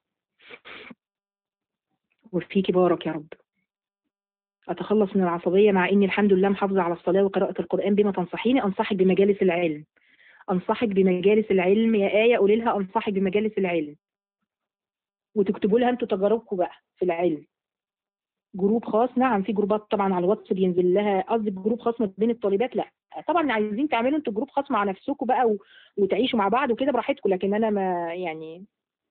وفيك بارك يا رب أتخلص من العصبية مع إني الحمد لله محافظة على الصلاة وقراءة القرآن بما تنصحيني أنصحك بمجالس العلم أنصحك بمجالس العلم يا آية قولي لها أنصحك بمجالس العلم وتكتبوا لها انتوا تجاربكم بقى في العلم جروب خاص نعم في جروبات طبعا على الواتس بينزل لها قصدي جروب خاص ما بين الطالبات لا طبعا عايزين تعملوا انتوا جروب خاص مع نفسكم بقى و... وتعيشوا مع بعض وكده براحتكم لكن انا ما يعني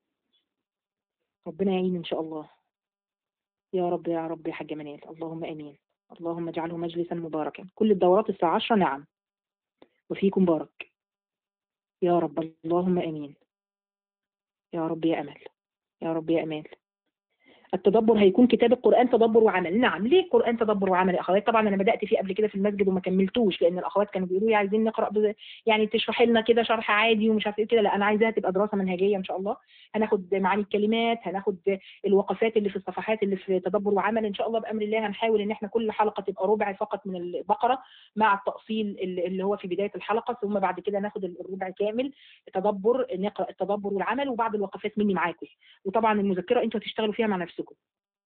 ربنا يعين ان شاء الله يا رب يا رب يا حاجه منال اللهم امين اللهم اجعله مجلسا مباركا كل الدورات الساعه 10 نعم وفيكم بارك يا رب اللهم امين يا رب يا امل يا رب يا امان التدبر هيكون كتاب القرآن تدبر وعمل نعم ليه القرآن تدبر وعمل يا أخوات طبعا أنا بدأت فيه قبل كده في المسجد وما كملتوش لأن الأخوات كانوا بيقولوا لي عايزين نقرأ بز... يعني تشرحي لنا كده شرح عادي ومش عارف ايه كده لا أنا عايزاها تبقى دراسة منهجية إن شاء الله هناخد معاني الكلمات هناخد الوقفات اللي في الصفحات اللي في تدبر وعمل إن شاء الله بأمر الله هنحاول إن احنا كل حلقة تبقى ربع فقط من البقرة مع التأصيل اللي هو في بداية الحلقة ثم بعد كده ناخد الربع كامل تدبر نقرأ التدبر والعمل وبعض الوقفات مني معاكم وطبعا المذكرة انتوا هتشتغلوا فيها مع نفسكم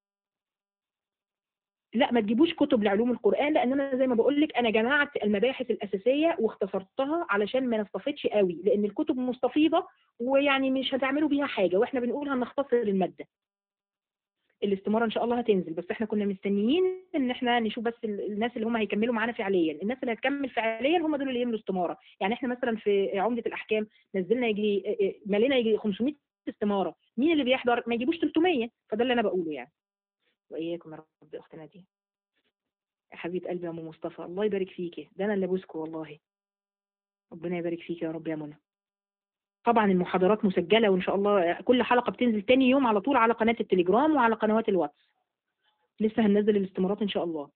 لا ما تجيبوش كتب لعلوم القرآن لأن أنا زي ما بقول لك أنا جمعت المباحث الأساسية واختصرتها علشان ما نستفيدش قوي لأن الكتب مستفيضة ويعني مش هتعملوا بيها حاجة وإحنا بنقول هنختصر المادة الاستمارة إن شاء الله هتنزل بس إحنا كنا مستنيين إن إحنا نشوف بس الناس اللي هم هيكملوا معانا فعليا الناس اللي هتكمل فعليا هم دول اللي يملوا استمارة يعني إحنا مثلا في عمدة الأحكام نزلنا يجي مالنا يجي 500 استمارة مين اللي بيحضر ما يجيبوش 300 فده اللي أنا بقوله يعني واياكم يا رب اختنا دي يا حبيبه قلبي يا ام مصطفى الله يبارك فيكي ده انا اللي ابوسكوا والله ربنا يبارك فيكي يا رب يا منى طبعا المحاضرات مسجله وان شاء الله كل حلقه بتنزل تاني يوم على طول على قناه التليجرام وعلى قنوات الواتس لسه هننزل الاستمارات ان شاء الله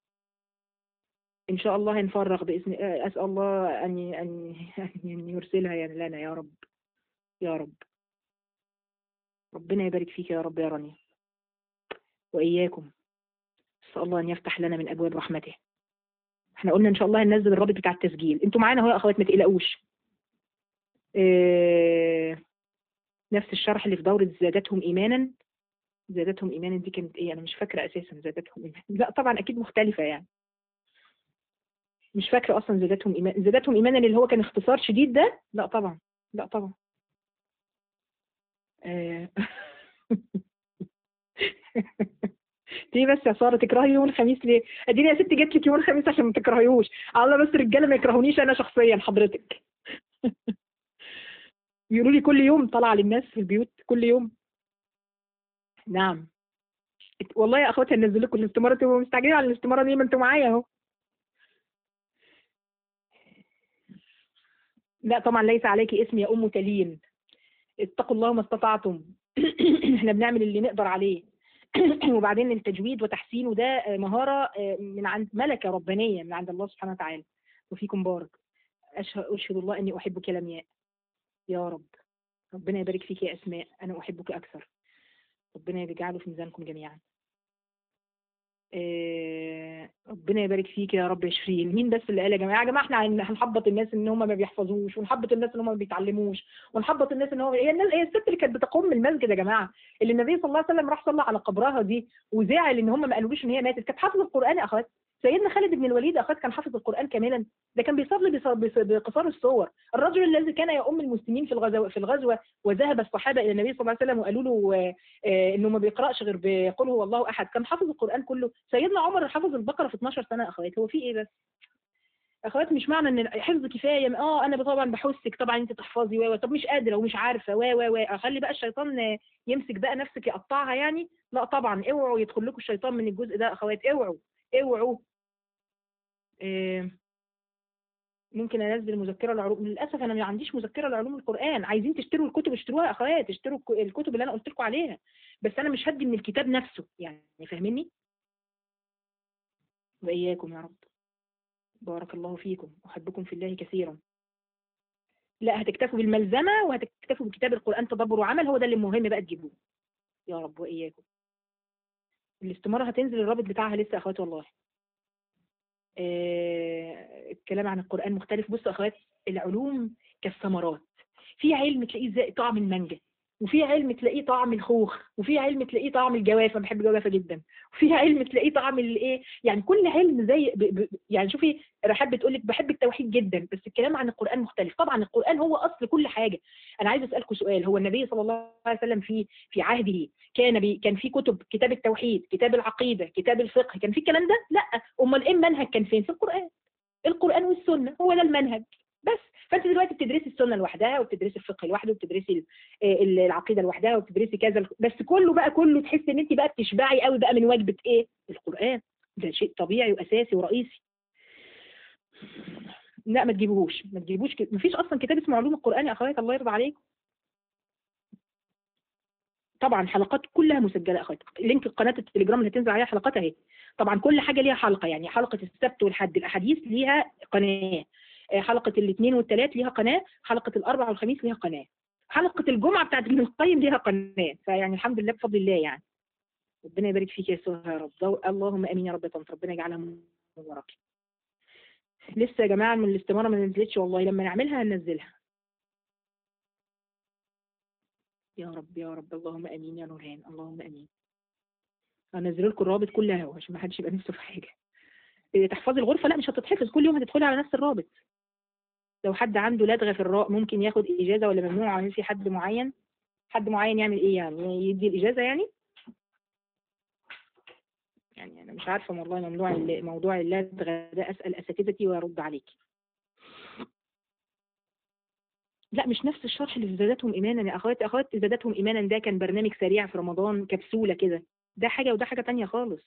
ان شاء الله هنفرغ باذن اسال الله ان ان ان يرسلها يعني لنا يا رب يا رب ربنا يبارك فيك يا رب يا رانيا وإياكم أسأل الله أن يفتح لنا من أبواب رحمته احنا قلنا إن شاء الله هننزل الرابط بتاع التسجيل انتوا معانا اهو يا أخوات ما تقلقوش اه نفس الشرح اللي في دورة زادتهم إيمانا زادتهم إيمانا دي كانت إيه أنا مش فاكرة أساسا زادتهم إيمانا لا طبعا أكيد مختلفة يعني مش فاكرة أصلا زادتهم إيمانا زادتهم إيمانا اللي هو كان اختصار شديد ده لا طبعا لا طبعا اه ليه بس يا ساره تكرهي يوم الخميس ليه؟ اديني يا ستي جيت لك يوم الخميس عشان ما تكرهيوش الله بس الرجاله ما يكرهونيش انا شخصيا حضرتك بيقولوا لي كل يوم طالعه للناس في البيوت كل يوم نعم والله يا اخواتي هنزل لكم الاستماره تبقوا مستعجلين على الاستماره دي ما انتوا معايا اهو لا طبعا ليس عليك اسم يا ام تلين اتقوا الله ما استطعتم احنا بنعمل اللي نقدر عليه وبعدين التجويد وتحسينه ده مهارة من عند ملكة ربانية من عند الله سبحانه وتعالى وفيكم بارك أشهد الله أني أحبك يا لمياء يا رب ربنا يبارك فيك يا أسماء أنا أحبك أكثر ربنا يجعله في ميزانكم جميعا ربنا يبارك فيك يا رب يا شيرين مين بس اللي قال يا جماعه يا جماعه احنا هنحبط الناس ان هم ما بيحفظوش ونحبط الناس ان هم ما بيتعلموش ونحبط الناس ان هو هي الناس هي الست اللي كانت بتقوم المسجد يا جماعه اللي النبي صلى الله عليه وسلم راح صلى على قبرها دي وزعل ان هم ما قالولوش ان هي ماتت كانت حافظه القران يا اخوات سيدنا خالد بن الوليد اخوات كان حافظ القران كاملا ده كان بيصلي بقصار الصور الرجل الذي كان يؤم المسلمين في الغزوه في الغزوه وذهب الصحابه الى النبي صلى الله عليه وسلم وقالوا له انه ما بيقراش غير بقول هو الله احد كان حافظ القران كله سيدنا عمر حافظ البقره في 12 سنه اخوات هو في ايه بس اخوات مش معنى ان حفظ كفايه اه انا طبعا بحثك طبعا انت تحفظي و طب مش قادره ومش عارفه و و و اخلي بقى الشيطان يمسك بقى نفسك يقطعها يعني لا طبعا اوعوا يدخل لكم الشيطان من الجزء ده اخوات اوعوا اوعوا إيه ممكن انزل مذكره العلوم للاسف انا ما عنديش مذكره لعلوم القران عايزين تشتروا الكتب اشتروها يا اخوات اشتروا الكتب اللي انا قلت لكم عليها بس انا مش هدي من الكتاب نفسه يعني فاهميني واياكم يا رب بارك الله فيكم احبكم في الله كثيرا لا هتكتفوا بالملزمه وهتكتفوا بكتاب القران تدبر وعمل هو ده اللي مهم بقى تجيبوه يا رب واياكم الاستماره هتنزل الرابط بتاعها لسه يا اخواتي والله آه الكلام عن القرآن مختلف بصوا أخوات العلوم كالثمرات في علم تلاقيه زي طعم المانجا وفي علم تلاقيه طعم الخوخ وفي علم تلاقيه طعم الجوافه بحب الجوافه جدا وفي علم تلاقيه طعم الايه يعني كل علم زي ب... ب... يعني شوفي رحاب بتقول لك بحب التوحيد جدا بس الكلام عن القران مختلف طبعا القران هو اصل كل حاجه انا عايز اسالكم سؤال هو النبي صلى الله عليه وسلم في في عهده كان بي كان في كتب كتاب التوحيد كتاب العقيده كتاب الفقه كان في الكلام ده لا امال ايه المنهج كان فين في القران القران والسنه هو ده المنهج بس فانت دلوقتي بتدرسي السنه لوحدها وبتدرسي الفقه لوحده وبتدرسي العقيده لوحدها وبتدرسي كذا بس كله بقى كله تحسي ان انت بقى بتشبعي قوي بقى من وجبه ايه القران ده شيء طبيعي واساسي ورئيسي لا ما تجيبوهوش ما تجيبوش ك... مفيش اصلا كتاب اسمه علوم القران يا اخوات الله يرضى عليكم طبعا حلقات كلها مسجله اخوات لينك قناه التليجرام اللي هتنزل عليها حلقات اهي طبعا كل حاجه ليها حلقه يعني حلقه السبت والحد الاحاديث ليها قناه حلقة الاثنين والثلاث ليها قناة حلقة الأربع والخميس ليها قناة حلقة الجمعة بتاعت ابن القيم ليها قناة فيعني الحمد لله بفضل الله يعني ربنا يبارك فيك يا سهى يا رب اللهم امين يا رب طنط ربنا يجعلها من وراك لسه يا جماعة من الاستمارة ما نزلتش والله لما نعملها هننزلها يا رب يا رب اللهم امين يا نورهان اللهم امين هنزل لكم الرابط كلها عشان ما حدش يبقى نفسه في حاجه تحفظي الغرفه لا مش هتتحفظ كل يوم هتدخلي على نفس الرابط لو حد عنده لدغه في الراء ممكن ياخد اجازه ولا ممنوع في حد معين حد معين يعمل ايه يعني يدي الاجازه يعني يعني انا مش عارفه والله ممنوع موضوع اللدغه ده اسال اساتذتي وارد عليكي لا مش نفس الشرح اللي في زادتهم ايمانا يا اخواتي اخواتي زادتهم ايمانا ده كان برنامج سريع في رمضان كبسوله كده ده حاجه وده حاجه تانية خالص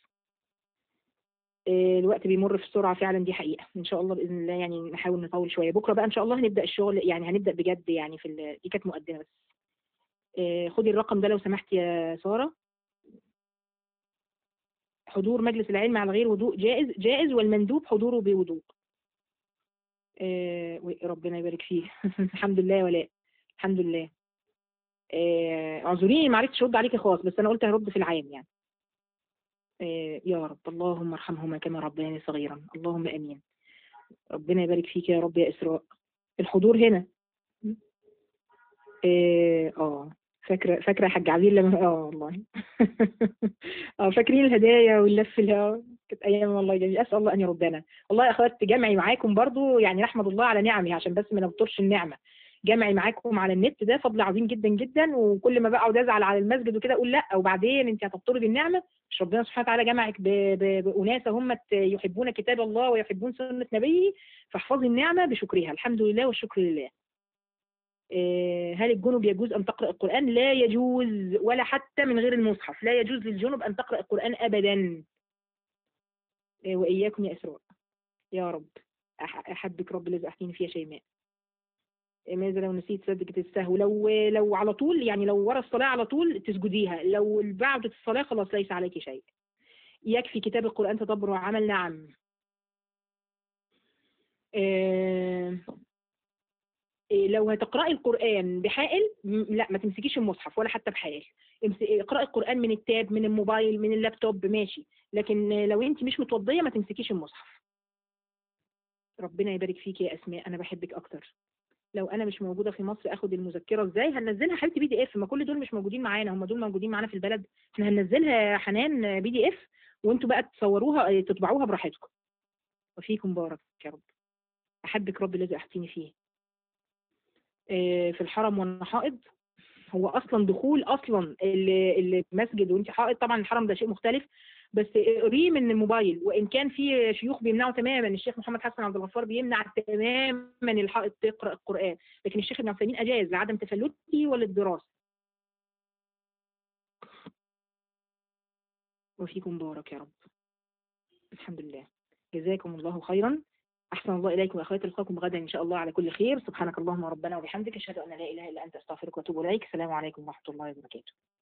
الوقت بيمر بسرعه فعلا دي حقيقه ان شاء الله باذن الله يعني نحاول نطول شويه بكره بقى ان شاء الله هنبدا الشغل يعني هنبدا بجد يعني في ال... دي كانت مقدمه بس خدي الرقم ده لو سمحت يا ساره حضور مجلس العلم على غير وضوء جائز جائز والمندوب حضوره بوضوء ربنا يبارك فيه الحمد لله ولاء الحمد لله اعذريني ما عرفتش ارد عليكي خالص بس انا قلت هرد في العام يعني يا رب اللهم ارحمهما كما ربياني صغيرا اللهم امين ربنا يبارك فيك يا رب يا اسراء الحضور هنا اه فاكره فاكره يا حاج عبير لما اه والله اه فاكرين الهدايا واللف اللي كانت ايام والله جميله اسال الله ان يردنا والله يا اخوات جمعي معاكم برضو يعني نحمد الله على نعمه عشان بس ما نبطرش النعمه جمعي معاكم على النت ده فضل عظيم جدا جدا وكل ما بقعد ازعل على المسجد وكده اقول لا وبعدين انت هتبطلي بالنعمه مش ربنا سبحانه وتعالى جمعك باناس هم يحبون كتاب الله ويحبون سنه نبيه فاحفظي النعمه بشكرها الحمد لله والشكر لله هل الجنب يجوز ان تقرا القران لا يجوز ولا حتى من غير المصحف لا يجوز للجنب ان تقرا القران ابدا واياكم يا اسراء يا رب احبك رب الذي احييني فيها شيماء ماذا لو نسيت سجدة السهو لو لو على طول يعني لو ورا الصلاة على طول تسجديها لو بعد الصلاة خلاص ليس عليك شيء يكفي كتاب القرآن تدبر وعمل نعم آه لو هتقرأي القرآن بحائل لا ما تمسكيش المصحف ولا حتى بحائل اقرأي القرآن من التاب من الموبايل من اللابتوب ماشي لكن لو انت مش متوضية ما تمسكيش المصحف ربنا يبارك فيك يا أسماء أنا بحبك أكتر لو انا مش موجوده في مصر اخد المذكره ازاي هننزلها حبيبتي بي دي اف ما كل دول مش موجودين معانا هم دول موجودين معانا في البلد احنا هننزلها يا حنان بي دي اف وانتوا بقى تصوروها تطبعوها براحتكم وفيكم بارك يا رب احبك رب الذي احتيني فيه في الحرم وانا حائض هو اصلا دخول اصلا المسجد وانت حائض طبعا الحرم ده شيء مختلف بس اقريه من الموبايل وان كان في شيوخ بيمنعوا تماما الشيخ محمد حسن عبد الغفار بيمنع تماما الحائط تقرا القران لكن الشيخ ابن عثيمين اجاز لعدم تفلته وللدراسه وفيكم بارك يا رب الحمد لله جزاكم الله خيرا أحسن الله إليكم وأخواتي ألقاكم غدا إن شاء الله على كل خير سبحانك اللهم ربنا وبحمدك أشهد أن لا إله إلا أنت أستغفرك وأتوب إليك السلام عليكم ورحمة الله وبركاته